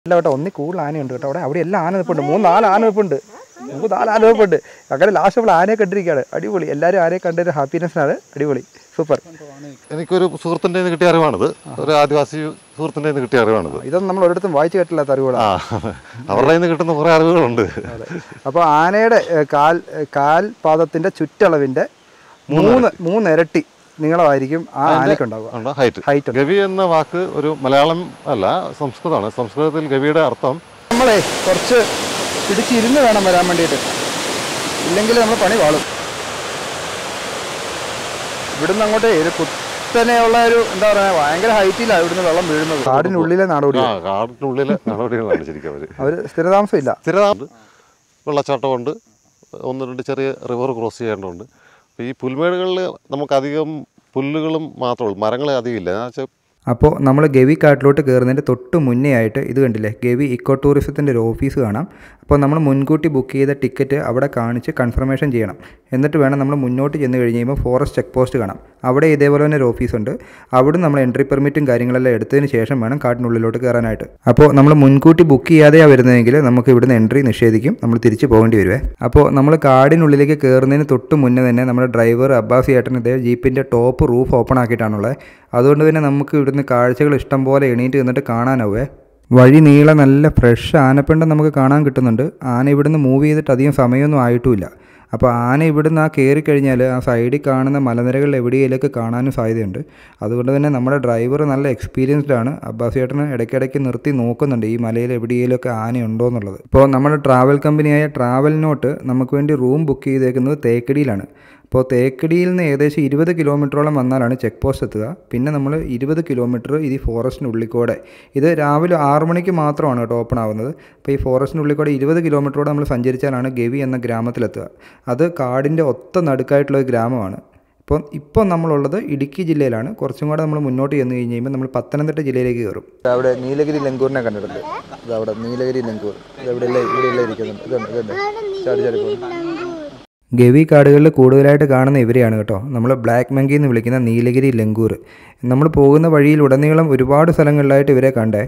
അല്ല കേട്ടോ ഒന്നി കൂടുതൽ ആനയുണ്ട് കേട്ടോ അവിടെ അവിടെ എല്ലാം ആന നിൽപ്പുണ്ട് മൂന്ന് നാല് ആന നിൽപ്പുണ്ട് മൂന്ന് നാല് ആന നിൽപ്പുണ്ട് അങ്ങനെ ലാസ്റ്റ് നമ്മൾ ആനയെ കണ്ടിരിക്കുകയാണ് അടിപൊളി എല്ലാവരും ആനയെ കണ്ടൊരു ഹാപ്പിനെസ്സിനാണ് അടിപൊളി സൂപ്പർ എനിക്കൊരു സുഹൃത്തിൻ്റെ നിന്ന് കിട്ടിയ അറിവാണിത് ഒരു ആദിവാസി സുഹൃത്തിൻ്റെ നിന്ന് കിട്ടിയ അറിവാണിത് ഇതൊന്നും നമ്മൾ ഒരിടത്തും വായിച്ചു കേട്ടില്ലാത്ത അറിവുകളാണ് ആ അവരുടെ നിന്ന് കിട്ടുന്ന കുറേ അറിവുകളുണ്ട് അപ്പോൾ ആനയുടെ ഏഹ്, കാൽ ഏഹ്, കാൽ പാദത്തിൻ്റെ ചുറ്റളവിൻ്റെ മൂന്ന് മൂന്ന് ഇരട്ടി നീളമായിരിക്കും ആ ആനയ്ക്കുണ്ടാവുക ഉണ്ട് ഹൈറ്റ് ഹൈറ്റ് ഗവി എന്ന വാക്ക് ഒരു മലയാളം അല്ല സംസ്കൃതമാണ് സംസ്കൃതത്തിൽ ഗവിയുടെ അർത്ഥം നമ്മളെ കുറച്ച് പിടിച്ചിരുന്ന് വേണം വരാൻ വേണ്ടിയിട്ട് ഇല്ലെങ്കിൽ നമ്മൾ പണി വാളും ഇവിടുന്ന് അങ്ങോട്ടേ ഒരു കുത്തനെയുള്ള ഒരു എന്താ പറയുക ഭയങ്കര ഹൈറ്റിലാണ് ഇവിടുന്ന് വെള്ളം വീഴുന്നത് കാടിനുള്ളിലെ നാടോടി ആ കാടിനുള്ളിലെ നടപടികളാണ് ശരിക്കും അവർ അവർ സ്ഥിരതാമസം ഇല്ല സ്ഥിരതാമസം വെള്ളച്ചാട്ടമുണ്ട് ഒന്ന് രണ്ട് ചെറിയ റിവർ ക്രോസ് ചെയ്യേണ്ടതുണ്ട് അപ്പോൾ ഈ പുൽമേടുകളിൽ നമുക്കധികം പുല്ലുകളും മാത്രമേ ഉള്ളൂ മരങ്ങൾ അധികം ഇല്ല എന്ന് വെച്ചാൽ അപ്പോൾ നമ്മൾ ഗവി കാട്ടിലോട്ട് കയറുന്നതിൻ്റെ തൊട്ട് മുന്നേ ആയിട്ട് ഇത് കണ്ടില്ലേ ഗവി ഇക്കോ ടൂറിസത്തിൻ്റെ ഒരു ഓഫീസ് കാണാം അപ്പോൾ നമ്മൾ മുൻകൂട്ടി ബുക്ക് ചെയ്ത ടിക്കറ്റ് അവിടെ കാണിച്ച് കൺഫർമേഷൻ ചെയ്യണം എന്നിട്ട് വേണം നമ്മൾ മുന്നോട്ട് ചെന്ന് കഴിഞ്ഞ് കഴിയുമ്പോൾ ഫോറസ്റ്റ് ചെക്ക് പോസ്റ്റ് കാണാം അവിടെ ഇതേപോലെ തന്നെ ഒരു ഓഫീസുണ്ട് അവിടെ നമ്മൾ എൻട്രി പെർമിറ്റും കാര്യങ്ങളെല്ലാം എടുത്തതിന് ശേഷം വേണം കാട്ടിനുള്ളിലോട്ട് കയറാനായിട്ട് അപ്പോൾ നമ്മൾ മുൻകൂട്ടി ബുക്ക് ചെയ്യാതെയാണ് വരുന്നതെങ്കിൽ നമുക്ക് ഇവിടുന്ന് എൻട്രി നിഷേധിക്കും നമ്മൾ തിരിച്ച് പോകേണ്ടി വരുവേ അപ്പോൾ നമ്മൾ കാടിനുള്ളിലേക്ക് കയറുന്നതിന് തൊട്ട് മുന്നേ തന്നെ നമ്മുടെ ഡ്രൈവർ അബ്ബാസ് ചേട്ടൻ ഇതേ ജീപ്പിൻ്റെ ടോപ്പ് റൂഫ് ഓപ്പൺ ആക്കിയിട്ടാണുള്ളത് അതുകൊണ്ട് തന്നെ നമുക്ക് ഇവിടുന്ന് കാഴ്ചകൾ ഇഷ്ടം പോലെ എണീറ്റ് നിന്നിട്ട് കാണാനാവേ വഴി നീളെ നല്ല ഫ്രഷ് ആനപ്പിണ്ടം നമുക്ക് കാണാൻ കിട്ടുന്നുണ്ട് ആന ഇവിടുന്ന് മൂവ് ചെയ്തിട്ട് അധികം സമയമൊന്നും ആയിട്ടുമില്ല അപ്പോൾ ആന ഇവിടുന്ന് ആ കയറി കഴിഞ്ഞാൽ ആ സൈഡിൽ കാണുന്ന മലനിരകളിൽ എവിടെയെങ്കിലൊക്കെ കാണാനും സാധ്യതയുണ്ട് അതുകൊണ്ട് തന്നെ നമ്മുടെ ഡ്രൈവർ നല്ല എക്സ്പീരിയൻസ്ഡ് ആണ് അബ്ബാസ് ചേട്ടന് ഇടയ്ക്കിടയ്ക്ക് നിർത്തി നോക്കുന്നുണ്ട് ഈ മലയിൽ എവിടെയെങ്കിലൊക്കെ ആന ഉണ്ടോ എന്നുള്ളത് ഇപ്പോൾ നമ്മുടെ ട്രാവൽ കമ്പനിയായ ട്രാവൽ നോട്ട് നമുക്ക് വേണ്ടി റൂം ബുക്ക് ചെയ്തേക്കുന്നത് തേക്കടിയിലാണ് അപ്പോൾ തേക്കടിയിൽ നിന്ന് ഏകദേശം ഇരുപത് കിലോമീറ്ററോളം വന്നാലാണ് ചെക്ക് പോസ്റ്റ് എത്തുക പിന്നെ നമ്മൾ ഇരുപത് കിലോമീറ്റർ ഇത് ഈ ഫോറസ്റ്റിനുള്ളിൽ കൂടെ ഇത് രാവിലെ ആറ് മണിക്ക് മാത്രമാണ് കേട്ടോ ഓപ്പൺ ആവുന്നത് അപ്പോൾ ഈ ഫോറസ്റ്റിനുള്ളിൽ കൂടെ ഇരുപത് കിലോമീറ്ററോടെ നമ്മൾ സഞ്ചരിച്ചാലാണ് ഗവി എന്ന ഗ്രാമത്തിലെത്തുക അത് കാടിൻ്റെ ഒത്ത നടുക്കായിട്ടുള്ള ഒരു ഗ്രാമമാണ് ഇപ്പോൾ ഇപ്പോൾ നമ്മളുള്ളത് ഇടുക്കി ജില്ലയിലാണ് കുറച്ചും കൂടെ നമ്മൾ മുന്നോട്ട് ചെന്ന് കഴിഞ്ഞ് കഴിയുമ്പോൾ നമ്മൾ പത്തനംതിട്ട ജില്ലയിലേക്ക് കയറും അവിടെ നീലഗിരി ലങ്കൂറിനെ കണ്ടിട്ടുണ്ട് ഇത് അവിടെ നീലഗിരി ലങ്കൂർ ഇത് എവിടെയല്ലേ ഇവിടെയല്ലേ ഇരിക്കുന്നുണ്ട് ഇതുണ്ട് ഇതുണ്ട് ചാടി ചാടി പോകുന്നു ഗവി കാടുകളിൽ കൂടുതലായിട്ട് കാണുന്ന ഇവരെയാണ് കേട്ടോ നമ്മൾ ബ്ലാക്ക് മങ്കി എന്ന് വിളിക്കുന്ന നീലഗിരി ലങ്കൂർ നമ്മൾ പോകുന്ന വഴിയിൽ ഉടനീളം ഒരുപാട് സ്ഥലങ്ങളിലായിട്ട് ഇവരെ കണ്ടേ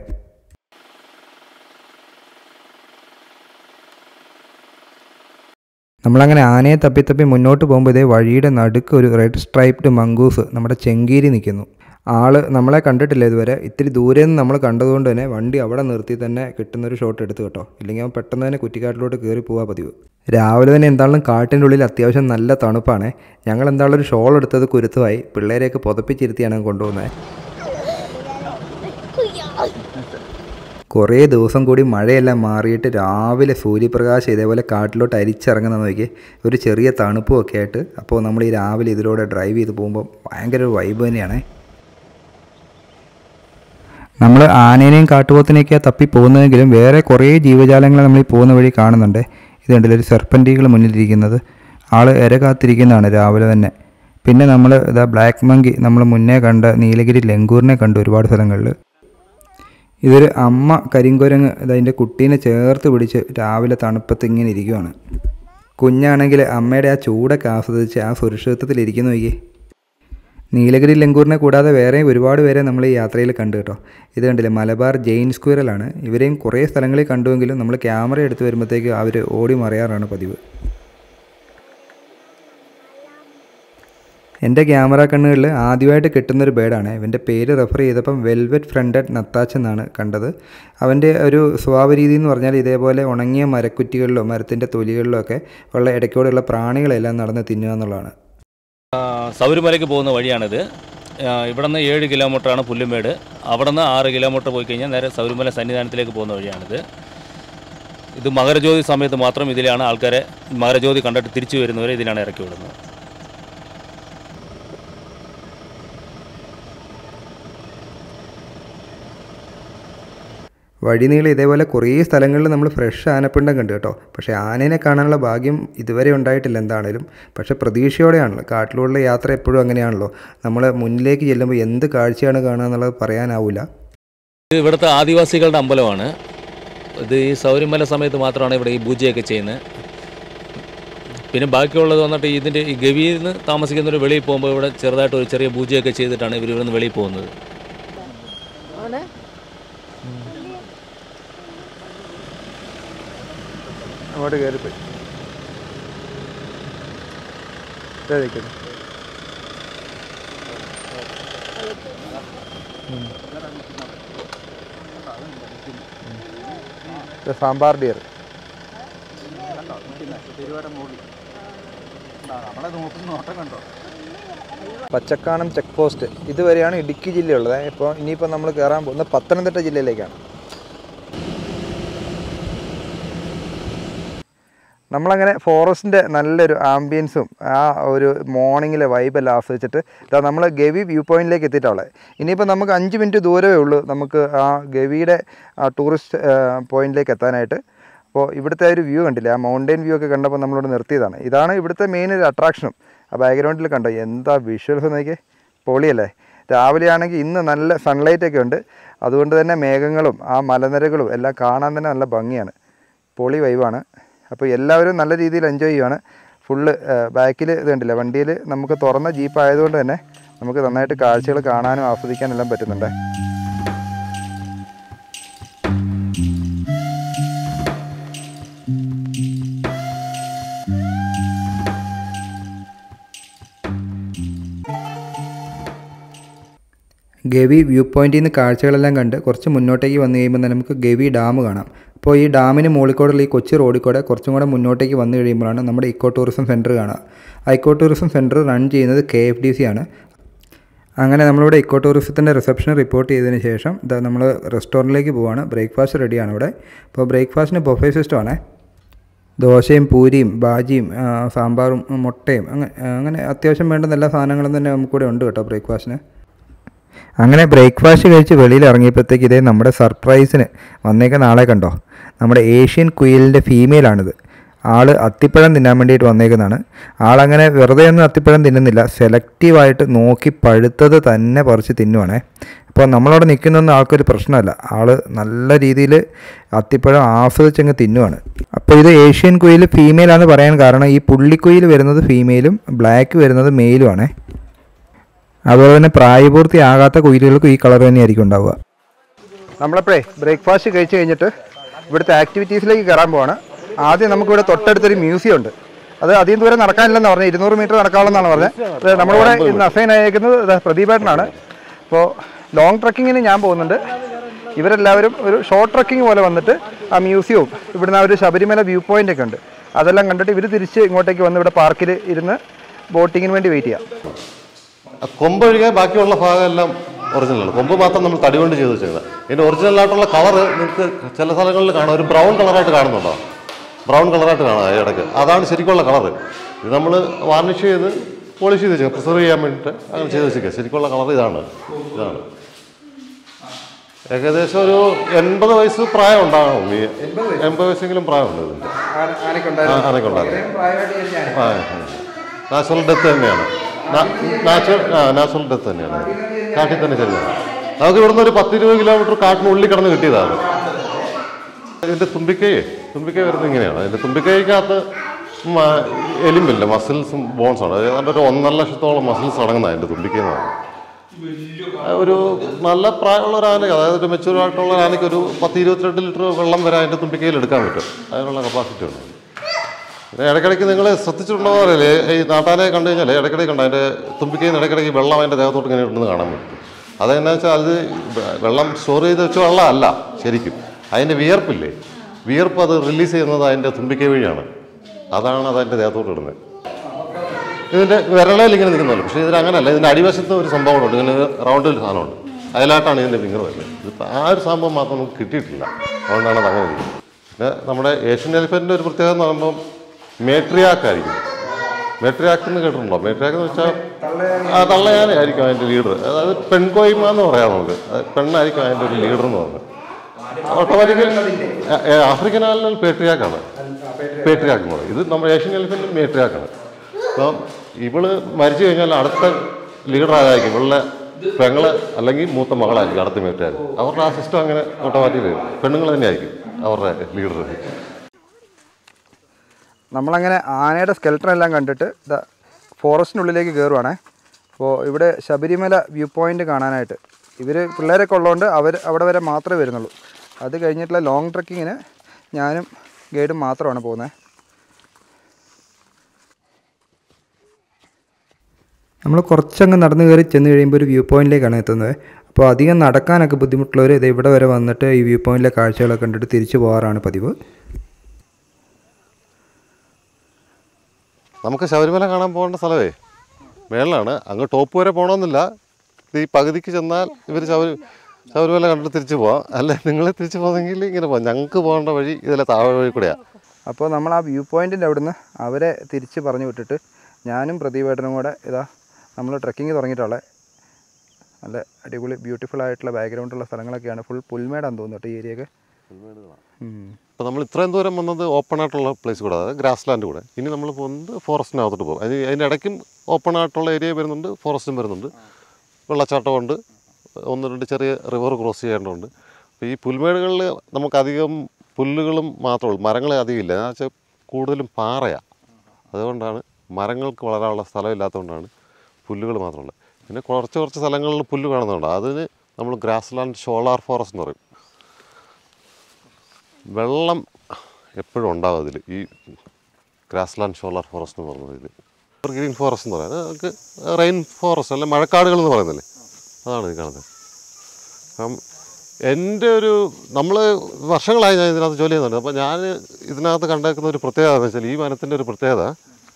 നമ്മളങ്ങനെ ആനയെ തപ്പി തപ്പി മുന്നോട്ട് പോകുമ്പോൾ ഇതേ വഴിയുടെ നടുക്ക് ഒരു റെഡ് സ്ട്രൈപ്ഡ് മങ്കൂസ് നമ്മുടെ ചെങ്കീരി നിൽക്കുന്നു ആള് നമ്മളെ കണ്ടിട്ടില്ല ഇതുവരെ ഇത്തിരി ദൂരെ നിന്ന് നമ്മൾ കണ്ടതുകൊണ്ട് തന്നെ വണ്ടി അവിടെ നിർത്തി തന്നെ കിട്ടുന്നൊരു ഷോട്ട് എടുത്തു കേട്ടോ ഇല്ലെങ്കിൽ അവൻ പെട്ടെന്ന് തന്നെ കുറ്റിക്കാട്ടിലോട്ട് കയറി പോകാൻ പതിവ് രാവിലെ തന്നെ എന്തായാലും കാട്ടിൻ്റെ ഉള്ളിൽ അത്യാവശ്യം നല്ല തണുപ്പാണ് ഞങ്ങൾ എന്തായാലും ഒരു ഷോൾ എടുത്തത് കുരുത്തുമായി പിള്ളേരെയൊക്കെ പുതപ്പിച്ചിരുത്തിയാണ് കൊണ്ടുപോകുന്നത് കുറേ ദിവസം കൂടി മഴയെല്ലാം മാറിയിട്ട് രാവിലെ സൂര്യപ്രകാശം ഇതേപോലെ കാട്ടിലോട്ട് അരിച്ചിറങ്ങുന്ന നോക്കി ഒരു ചെറിയ തണുപ്പും ഒക്കെ ആയിട്ട് അപ്പോൾ നമ്മൾ ഈ രാവിലെ ഇതിലൂടെ ഡ്രൈവ് ചെയ്ത് പോകുമ്പോൾ ഭയങ്കര ഒരു വൈബ് തന്നെയാണ് നമ്മൾ ആനേനെയും കാട്ടുപോത്തിനെയൊക്കെയാണ് തപ്പി പോകുന്നതെങ്കിലും വേറെ കുറേ ജീവജാലങ്ങളെ നമ്മൾ ഈ പോകുന്ന വഴി കാണുന്നുണ്ട് ഇത് കണ്ടില്ല ഒരു സെർപ്പൻറ്റീകൾ മുന്നിലിരിക്കുന്നത് ആൾ ഇര കാത്തിരിക്കുന്നതാണ് രാവിലെ തന്നെ പിന്നെ നമ്മൾ ഇതാ ബ്ലാക്ക് മങ്കി നമ്മൾ മുന്നേ കണ്ട നീലഗിരി ലങ്കൂറിനെ കണ്ടു ഒരുപാട് സ്ഥലങ്ങളിൽ ഇതൊരു അമ്മ കരിങ്കുരങ്ങ് ഇതതിൻ്റെ കുട്ടീനെ ചേർത്ത് പിടിച്ച് രാവിലെ തണുപ്പത്ത് ഇങ്ങനെ ഇരിക്കുവാണ് കുഞ്ഞാണെങ്കിൽ അമ്മയുടെ ആ ചൂടൊക്കെ ആസ്വദിച്ച് ആ സുരക്ഷിതത്വത്തിലിരിക്കുന്നു നോക്കി നീലഗിരി ലങ്കൂറിനെ കൂടാതെ വേറെയും ഒരുപാട് പേരെ നമ്മൾ ഈ യാത്രയിൽ കണ്ടു കേട്ടോ ഇത് കണ്ടില്ലേ മലബാർ ജെയിൻ സ്ക്വയറലാണ് ഇവരെയും കുറേ സ്ഥലങ്ങളിൽ കണ്ടുവെങ്കിലും നമ്മൾ ക്യാമറ എടുത്ത് വരുമ്പോഴത്തേക്ക് അവർ ഓടി മറിയാറാണ് പതിവ് എൻ്റെ ക്യാമറ കണ്ണുകളിൽ ആദ്യമായിട്ട് കിട്ടുന്നൊരു ബേഡാണ് ഇവൻ്റെ പേര് റെഫർ ചെയ്തപ്പം വെൽവെറ്റ് ഫ്രണ്ടഡ് നത്താച്ച് എന്നാണ് കണ്ടത് അവൻ്റെ ഒരു സ്വഭാവ രീതി എന്ന് പറഞ്ഞാൽ ഇതേപോലെ ഉണങ്ങിയ മരക്കുറ്റികളിലോ മരത്തിൻ്റെ തൊലികളിലോ ഒക്കെ ഉള്ള ഇടയ്ക്കൂടെയുള്ള പ്രാണികളെല്ലാം നടന്ന് തിന്നുക എന്നുള്ളതാണ് സൗരമലയ്ക്ക് പോകുന്ന വഴിയാണിത് ആ, ഇവിടെ നിന്ന് ഏഴ് കിലോമീറ്ററാണ് പുല്ലുമേട് അവിടെ നിന്ന് ആറ് കിലോമീറ്റർ പോയി കഴിഞ്ഞാൽ നേരെ സൗരമല സന്നിധാനത്തിലേക്ക് പോകുന്ന വഴിയാണിത് ഇത് മകരജ്യോതി സമയത്ത് മാത്രം ഇതിലാണ് ആൾക്കാരെ മകരജ്യോതി കണ്ടിട്ട് തിരിച്ചു വരുന്നവരെ ഇതിലാണ് ഇറക്കി വിടുന്നത് വഴിനീളം ഇതേപോലെ കുറേ സ്ഥലങ്ങളിൽ നമ്മൾ ഫ്രഷ് ആനപ്പിണ്ടം കണ്ടു കേട്ടോ പക്ഷേ ആനേനെ കാണാനുള്ള ഭാഗ്യം ഇതുവരെ ഉണ്ടായിട്ടില്ല എന്താണേലും പക്ഷേ പ്രതീക്ഷയോടെയാണല്ലോ കാട്ടിലുള്ള യാത്ര എപ്പോഴും അങ്ങനെയാണല്ലോ നമ്മൾ മുന്നിലേക്ക് ചെല്ലുമ്പോൾ എന്ത് കാഴ്ചയാണ് കാണുക എന്നുള്ളത് പറയാനാവില്ല ഇത് ഇവിടുത്തെ ആദിവാസികളുടെ അമ്പലമാണ് ഇത് ഈ സൗരമല സമയത്ത് മാത്രമാണ് ഇവിടെ ഈ പൂജയൊക്കെ ചെയ്യുന്നത് പിന്നെ ബാക്കിയുള്ളത് വന്നിട്ട് ഇതിൻ്റെ ഈ ഗവിയിൽ നിന്ന് താമസിക്കുന്നവർ വെളിയിൽ പോകുമ്പോൾ ഇവിടെ ചെറുതായിട്ട് ഒരു ചെറിയ പൂജയൊക്കെ ചെയ്തിട്ടാണ് ഇവർ ഇവിടെ നിന്ന് വെളിയിൽ പോകുന്നത് ആണ് വഴി നീളം ഇതേപോലെ കുറേ സ്ഥലങ്ങളിൽ നമ്മൾ ഫ്രഷ് ആനപ്പിണ്ടം കണ്ടു കേട്ടോ പക്ഷേ ആനേനെ കാണാനുള്ള ഭാഗ്യം ഇതുവരെ ഉണ്ടായിട്ടില്ല എന്താണേലും പക്ഷേ പ്രതീക്ഷയോടെയാണല്ലോ കാട്ടിലുള്ള യാത്ര എപ്പോഴും അങ്ങനെയാണല്ലോ നമ്മൾ മുന്നിലേക്ക് ചെല്ലുമ്പോൾ എന്ത് കാഴ്ചയാണ് കാണുക എന്നുള്ളത് പറയാനാവില്ല അങ്ങോട്ട് കയറിപ്പോയി ദേ നിൽക്കുന്നു ഉം. ഇത് സാമ്പാർ ഡിയർ പച്ചക്കാനം ചെക്ക് പോസ്റ്റ് ഇതുവരെയാണ് ഇടുക്കി ജില്ലയുള്ളത് ഇപ്പോൾ ഇനിയിപ്പോൾ നമ്മൾ കയറാൻ പോകുന്നത് പത്തനംതിട്ട ജില്ലയിലേക്കാണ് നമ്മളങ്ങനെ ഫോറസ്റ്റിൻ്റെ നല്ലൊരു ആംബിയൻസും ആ ഒരു മോർണിംഗിലെ വൈബെല്ലാം ആസ്വദിച്ചിട്ട് ഇതാ നമ്മൾ ഗവി വ്യൂ പോയിന്റിലേക്ക് എത്തിയിട്ടുള്ളത് ഇനിയിപ്പോൾ നമുക്ക് അഞ്ച് മിനിറ്റ് ദൂരമേ ഉള്ളൂ നമുക്ക് ആ ഗവിയുടെ ആ ടൂറിസ്റ്റ് പോയിന്റിലേക്ക് എത്താനായിട്ട് അപ്പോൾ ഇവിടുത്തെ ഒരു വ്യൂ കണ്ടില്ലേ ആ മൗണ്ടൻ വ്യൂ ഒക്കെ കണ്ടപ്പോൾ നമ്മളിവിടെ നിർത്തിയതാണ് ഇതാണ് ഇവിടുത്തെ മെയിൻ ഒരു അട്രാക്ഷനും ആ ബാക്ക്ഗ്രൗണ്ടിൽ കണ്ടോ എന്താ വിഷ്വൽസ് നോക്കിയേ പൊളിയല്ലേ രാവിലെ ആണെങ്കിൽ ഇന്ന് നല്ല സൺലൈറ്റ് ഒക്കെ ഉണ്ട് അതുകൊണ്ട് തന്നെ മേഘങ്ങളും ആ മലനിരകളും എല്ലാം കാണാൻ തന്നെ നല്ല ഭംഗിയാണ് പൊളി വൈബാണ് അപ്പോൾ എല്ലാവരും നല്ല രീതിയിൽ എൻജോയ് ചെയ്യുവാണ് ഫുള്ള് ബാക്കിൽ ഇത് കണ്ടില്ല വണ്ടിയിൽ നമുക്ക് തുറന്ന ജീപ്പ് ആയതുകൊണ്ട് തന്നെ നമുക്ക് നന്നായിട്ട് കാഴ്ചകൾ കാണാനും ആസ്വദിക്കാനും എല്ലാം പറ്റുന്നുണ്ട് ഗവി വ്യൂ പോയിന്റിൽ നിന്ന് കാഴ്ചകളെല്ലാം കണ്ട് കുറച്ച് മുന്നോട്ടേക്ക് വന്നു കഴിയുമ്പോൾ തന്നെ നമുക്ക് ഗവി ഡാം കാണാം അപ്പോൾ ഈ ഡാമിന് മുകളിൽ ഈ കൊച്ചി റോഡിൽ കൂടെ കുറച്ചും കൂടെ മുന്നോട്ടേക്ക് വന്നു കഴിയുമ്പോഴാണ് നമ്മുടെ ഇക്കോ ടൂറിസം സെൻറ്റർ കാണുക ആ ഇക്കോ ടൂറിസം സെൻറ്റർ റൺ ചെയ്യുന്നത് കെ എഫ് ഡി സി ആണ് അങ്ങനെ നമ്മളിവിടെ ഇക്കോ ടൂറിസത്തിൻ്റെ റിസപ്ഷൻ റിപ്പോർട്ട് ചെയ്തതിന് ശേഷം ഇതാ നമ്മൾ റെസ്റ്റോറൻറ്റിലേക്ക് പോവാണ് ബ്രേക്ക്ഫാസ്റ്റ് റെഡിയാണ് ഇവിടെ അപ്പോൾ ബ്രേക്ക്ഫാസ്റ്റിന് ബൊഫേ സിസ്റ്റം ആണേ ദോശയും പൂരിയും ബാജിയും ആ, സാമ്പാറും മുട്ടയും അങ്ങനെ അങ്ങനെ അത്യാവശ്യം വേണ്ടുന്ന എല്ലാ സാധനങ്ങളും തന്നെ നമുക്കിവിടെ ഉണ്ട് കേട്ടോ ബ്രേക്ക്ഫാസ്റ്റിന് അങ്ങനെ ബ്രേക്ക്ഫാസ്റ്റ് കഴിച്ച് വെളിയിൽ ഇറങ്ങിയപ്പോഴത്തേക്ക് ഇതേ നമ്മുടെ സർപ്രൈസിന് വന്നേക്കുന്ന ആളെ കണ്ടോ നമ്മുടെ ഏഷ്യൻ കുയിലിൻ്റെ ഫീമെയിലാണിത് ആള് അത്തിപ്പഴം തിന്നാൻ വേണ്ടിയിട്ട് വന്നേക്കുന്നതാണ് ആളങ്ങനെ വെറുതെ ഒന്നും അത്തിപ്പഴം തിന്നുന്നില്ല സെലക്റ്റീവായിട്ട് നോക്കി പഴുത്തത് തന്നെ പറിച്ച് തിന്നുവാണേ അപ്പോൾ നമ്മളവിടെ നിൽക്കുന്നൊന്നും ആൾക്കൊരു പ്രശ്നമല്ല ആള് നല്ല രീതിയിൽ അത്തിപ്പഴം ആസ്വദിച്ചങ്ങ് തിന്നുവാണ് അപ്പോൾ ഇത് ഏഷ്യൻ കുയിൽ ഫീമെയിലാണെന്ന് പറയാൻ കാരണം ഈ പുള്ളിക്കുയിൽ വരുന്നത് ഫീമെയിലും ബ്ലാക്ക് വരുന്നത് മെയിലുമാണേ അതുപോലെ തന്നെ പ്രായപൂർത്തിയാകാത്ത കുയിലുകൾക്കും ഈ കളർ തന്നെയായിരിക്കും ഉണ്ടാവുക നമ്മളപ്പോഴേ ബ്രേക്ക്ഫാസ്റ്റ് കഴിച്ച് കഴിഞ്ഞിട്ട് ഇവിടുത്തെ ആക്ടിവിറ്റീസിലേക്ക് കയറാൻ പോവാണ് ആദ്യം നമുക്കിവിടെ തൊട്ടടുത്തൊരു മ്യൂസിയം ഉണ്ട് അത് അധികം ദൂരം നടക്കാനില്ലെന്ന് പറഞ്ഞത് ഇരുന്നൂറ് മീറ്റർ നടക്കാവുള്ളതാണ് പറഞ്ഞത് അത് നമ്മളിവിടെ ഇന്ന് അസൈൻ ആയിരിക്കുന്നത് ദാ പ്രദീപേട്ടനാണ് അപ്പോൾ ലോങ് ട്രക്കിങ്ങിന് ഞാൻ പോകുന്നുണ്ട് ഇവരെല്ലാവരും ഒരു ഷോർട്ട് ട്രക്കിംഗ് പോലെ വന്നിട്ട് ആ മ്യൂസിയവും ഇവിടുന്ന് ആ ഒരു ശബരിമല വ്യൂ പോയിന്റ് ഒക്കെ ഉണ്ട് അതെല്ലാം കണ്ടിട്ട് ഇവർ തിരിച്ച് ഇങ്ങോട്ടേക്ക് വന്ന് ഇവിടെ പാർക്കിൽ ഇരുന്ന് ബോട്ടിങ്ങിന് വേണ്ടി വെയിറ്റ് ചെയ്യാം ആ കൊമ്പ് ഒഴികെ ബാക്കിയുള്ള ഭാഗമെല്ലാം ഒറിജിനലാണ് കൊമ്പ് മാത്രം നമ്മൾ തടി കൊണ്ട് ചെയ്ത് വെച്ചേക്കുന്നത് ഇതിൻ്റെ ഒറിജിനൽ ആയിട്ടുള്ള കളർ നിങ്ങൾക്ക് ചില സ്ഥലങ്ങളിൽ കാണാം ഒരു ബ്രൗൺ കളറായിട്ട് കാണുന്നുണ്ടോ ബ്രൗൺ കളറായിട്ട് കാണാം ഈ ഇടയ്ക്ക് അതാണ് ശരിക്കുള്ള കളർ ഇത് നമ്മൾ വാർണിഷ് ചെയ്ത് പോളിഷ് ചെയ്ത് വെച്ചേക്കുക പ്രിസർവ് ചെയ്യാൻ വേണ്ടിയിട്ട് അങ്ങനെ ചെയ്ത് വെച്ചേക്കുക ശരിക്കുള്ള കളർ ഇതാണ് ഇതാണ് ഏകദേശം ഒരു എൺപത് വയസ്സ് പ്രായം ഉണ്ടാകും ഈ എൺപത് വയസ്സെങ്കിലും പ്രായമുണ്ട് ഇതിൻ്റെ ആ, ആനയ്ക്ക് ഉണ്ടായിരുന്നു ആ നാച്ചുറൽ ഡെത്ത് തന്നെയാണ് നാച്ചുറൽ ആ നാച്ചുറൽ ഡെത്ത് തന്നെയാണ് കാട്ടിൽ തന്നെ ശരിയാണ് നമുക്ക് ഇവിടുന്ന് ഒരു പത്തിരുപത് കിലോമീറ്റർ കാട്ടിനുള്ളിൽ കിടന്ന് കിട്ടിയതാണ് ഇതിൻ്റെ തുമ്പിക്കൈ തുമ്പിക്കൈ വരുന്നത് ഇങ്ങനെയാണ് അതിൻ്റെ തുമ്പിക്കൈക്കകത്ത് മ- എലുമ്പില്ല മസിൽസും ബോൺസാണ് ഏതാണ്ട് ഒരു ഒന്നര ലക്ഷത്തോളം മസിൽസ് അടങ്ങുന്ന അതിൻ്റെ തുമ്പിക്കൈ എന്ന് പറയുന്നത് അത് ഒരു നല്ല പ്രായമുള്ള ഒരു ആനയ്ക്ക് അതായത് ഒരു മെച്ചൂർ ആയിട്ടുള്ള ഒരു ആനയ്ക്ക് ഒരു പത്ത് ഇരുപത്തിരണ്ട് ലിറ്റർ വെള്ളം വരെ അതിൻ്റെ തുമ്പിക്കൈയിൽ എടുക്കാൻ പറ്റും അതിനുള്ള കപ്പാസിറ്റി ഉണ്ട് പിന്നെ ഇടയ്ക്കിടയ്ക്ക് നിങ്ങൾ ശ്രദ്ധിച്ചിട്ടുണ്ടോ അറിയില്ലേ ഈ നാട്ടാനെ കണ്ടു കഴിഞ്ഞാൽ ഇടയ്ക്കിടയ്ക്ക് കണ്ട് അതിൻ്റെ തുമ്പിക്കയിൽ നിന്ന് ഇടയ്ക്കിടയ്ക്ക് വെള്ളം അതിൻ്റെ ദേഹത്തോട്ട് ഇങ്ങനെ ഉണ്ടെന്ന് കാണാൻ പറ്റും അതെന്നാ വെച്ചാൽ അത് വെ- വെള്ളം സ്റ്റോർ ചെയ്ത് വെച്ച വെള്ളം അല്ല ശരിക്കും അതിൻ്റെ വിയർപ്പില്ലേ വിയർപ്പ് അത് റിലീസ് ചെയ്യുന്നത് അതിൻ്റെ തുമ്പിക്കൈ വഴിയാണ് അതാണ് അത് അതിൻ്റെ ദേഹത്തോട്ട് ഇടുന്നത് ഇതിൻ്റെ വിരളയിൽ ഇങ്ങനെ നിൽക്കുന്നുള്ളൂ പക്ഷേ ഇതിന് അങ്ങനെയല്ല ഇതിൻ്റെ അടിവശത്ത് ഒരു സംഭവമുണ്ട് ഇങ്ങനെ റൗണ്ടിൽ ഒരു സാധനമുണ്ട് അതിലായിട്ടാണ് ഇതിൻ്റെ ഫിംഗർ വരുന്നത് ഇതിപ്പോൾ ആ ഒരു സംഭവം മാത്രം നമുക്ക് കിട്ടിയിട്ടില്ല അതുകൊണ്ടാണ് അത് അങ്ങനെ ഇരിക്കുന്നത് പിന്നെ നമ്മുടെ ഏഷ്യൻ എലിഫൻറ്റിൻ്റെ ഒരു പ്രത്യേകത എന്ന് പറയുമ്പോൾ മേട്രിയാക്ക് ആയിരിക്കും മേട്രിയാക്ക് എന്ന് കേട്ടിട്ടുണ്ടോ മേട്രിയാക്ക് എന്ന് വെച്ചാൽ ആ തള്ളയാനായിരിക്കും അതിൻ്റെ ലീഡർ അതായത് പെൺകോയ്മ എന്ന് പറയാം നമുക്ക് അത് പെണ്ണായിരിക്കും അതിൻ്റെ ഒരു ലീഡർ എന്ന് പറയുന്നത് ഓട്ടോമാറ്റിക്കലി ആഫ്രിക്കൻ ആലിനാൽ പേട്രിയാക്കാണ് പേട്രിയാക്ക് എന്ന് പറയും ഇത് നമ്മുടെ ഏഷ്യൻ എലിഫൻറ്റിൽ മേട്രിയാക്കാണ് അപ്പം ഇവള് മരിച്ചു കഴിഞ്ഞാൽ അടുത്ത ലീഡർ ആരായിരിക്കും ഇവളുടെ പെങ്ങള് അല്ലെങ്കിൽ മൂത്ത മകളായിരിക്കും അടുത്ത മേറ്റാര് അവരുടെ ആ സിസ്റ്റം അങ്ങനെ ഓട്ടോമാറ്റിക് വരും പെണ്ണുങ്ങൾ തന്നെയായിരിക്കും അവരുടെ ലീഡർ നമ്മളങ്ങനെ ആനയുടെ സ്കെൽട്ടൺ എല്ലാം കണ്ടിട്ട് ഇതാ ഫോറസ്റ്റിനുള്ളിലേക്ക് കയറുവാണേ അപ്പോൾ ഇവിടെ ശബരിമല വ്യൂ പോയിന്റ് കാണാനായിട്ട് ഇവർ പിള്ളേരൊക്കെ ഉള്ളതുകൊണ്ട് അവർ അവിടെ വരെ മാത്രമേ വരുന്നുള്ളൂ അത് കഴിഞ്ഞിട്ടുള്ള ലോങ് ട്രക്കിങ്ങിന് ഞാനും ഗൈഡും മാത്രമാണ് പോകുന്നത് നമ്മൾ കുറച്ചങ്ങ് നടന്നു കയറി ചെന്ന് കഴിയുമ്പോൾ ഒരു വ്യൂ പോയിന്റിലേക്കാണ് എത്തുന്നത് അപ്പോൾ അധികം നടക്കാനൊക്കെ ബുദ്ധിമുട്ടുള്ളവർ ഇത് ഇവിടെ വരെ വന്നിട്ട് ഈ വ്യൂ പോയിന്റിലെ കാഴ്ചകളൊക്കെ കണ്ടിട്ട് തിരിച്ചു പോകാറാണ് പതിവ് നമുക്ക് ശബരിമല കാണാൻ പോകേണ്ട സ്ഥലമേ മേളിലാണ് അങ്ങ് ടോപ്പ് വരെ പോകണമെന്നില്ല ഇത് ഈ പകുതിക്ക് ചെന്നാൽ ഇവർ ശബരി ശബരിമല കണ്ടിട്ട് തിരിച്ചു പോവാം അല്ലെ നിങ്ങൾ തിരിച്ചു പോകുന്നെങ്കിൽ ഇങ്ങനെ പോകാം ഞങ്ങൾക്ക് പോകേണ്ട വഴി ഇതിലെ താഴെ വഴി കൂടെയാണ് അപ്പോൾ നമ്മൾ ആ വ്യൂ പോയിന്റിൻ്റെ അവിടുന്ന് അവരെ തിരിച്ച് പറഞ്ഞു വിട്ടിട്ട് ഞാനും പ്രദീപേട്ടനും കൂടെ ഇതാ നമ്മൾ ട്രക്കിംഗ് തുടങ്ങിയിട്ടുള്ള നല്ല അടിപൊളി ബ്യൂട്ടിഫുൾ ആയിട്ടുള്ള ബാക്ക്ഗ്രൗണ്ടുള്ള സ്ഥലങ്ങളൊക്കെയാണ് ഫുൾ പുൽമേടാന്ന് തോന്നുന്നു കേട്ടോ ഈ ഏരിയയൊക്കെ ഉം. അപ്പോൾ നമ്മൾ ഇത്രയും ദൂരം വന്നത് ഓപ്പൺ ആയിട്ടുള്ള പ്ലേസ് കൂടെ അതായത് ഗ്രാസ് ലാൻഡ് കൂടെ ഇനി നമ്മൾ പോകുന്നത് ഫോറസ്റ്റിനകത്തോട്ട് പോകും അതിന് അതിൻ്റെ ഇടയ്ക്കും ഓപ്പൺ ആയിട്ടുള്ള ഏരിയ വരുന്നുണ്ട് ഫോറസ്റ്റും വരുന്നുണ്ട് വെള്ളച്ചാട്ടമുണ്ട് ഒന്ന് രണ്ട് ചെറിയ റിവർ ക്രോസ് ചെയ്യേണ്ടതുണ്ട് അപ്പോൾ ഈ പുൽമേടുകളിൽ നമുക്കധികം പുല്ലുകളും മാത്രമേ ഉള്ളൂ മരങ്ങൾ അധികം ഇല്ല എന്ന് വെച്ചാൽ കൂടുതലും പാറയാണ് അതുകൊണ്ടാണ് മരങ്ങൾക്ക് വളരാനുള്ള സ്ഥലമില്ലാത്തതുകൊണ്ടാണ് പുല്ലുകൾ മാത്രമുള്ളത് പിന്നെ കുറച്ച് കുറച്ച് സ്ഥലങ്ങളിൽ പുല്ല് കാണുന്നുണ്ട് അതിന് നമ്മൾ ഗ്രാസ് ലാൻഡ് ഷോളാർ ഫോറസ്റ്റ് എന്ന് പറയും വെള്ളം എപ്പോഴും ഉണ്ടാവും അതിൽ ഈ ഗ്രാസ് ലാൻഡ് ഷോളാർ ഫോറസ്റ്റ് എന്ന് പറയുന്നത് ഇതിൽ ഗ്രീൻ ഫോറസ്റ്റ് എന്ന് പറയുന്നത് നമുക്ക് റെയിൻ ഫോറസ്റ്റ് അല്ലെ മഴക്കാടുകൾ എന്ന് പറയുന്നില്ലേ അതാണ് ഇത് കാണുന്നത് അപ്പം എൻ്റെ ഒരു നമ്മൾ വർഷങ്ങളായി ഞാൻ ഇതിനകത്ത് ജോലി ചെയ്യുന്നുണ്ട് അപ്പോൾ ഞാൻ ഇതിനകത്ത് കണ്ടേക്കുന്ന ഒരു പ്രത്യേകത എന്ന് വെച്ചാൽ ഈ വനത്തിൻ്റെ ഒരു പ്രത്യേകത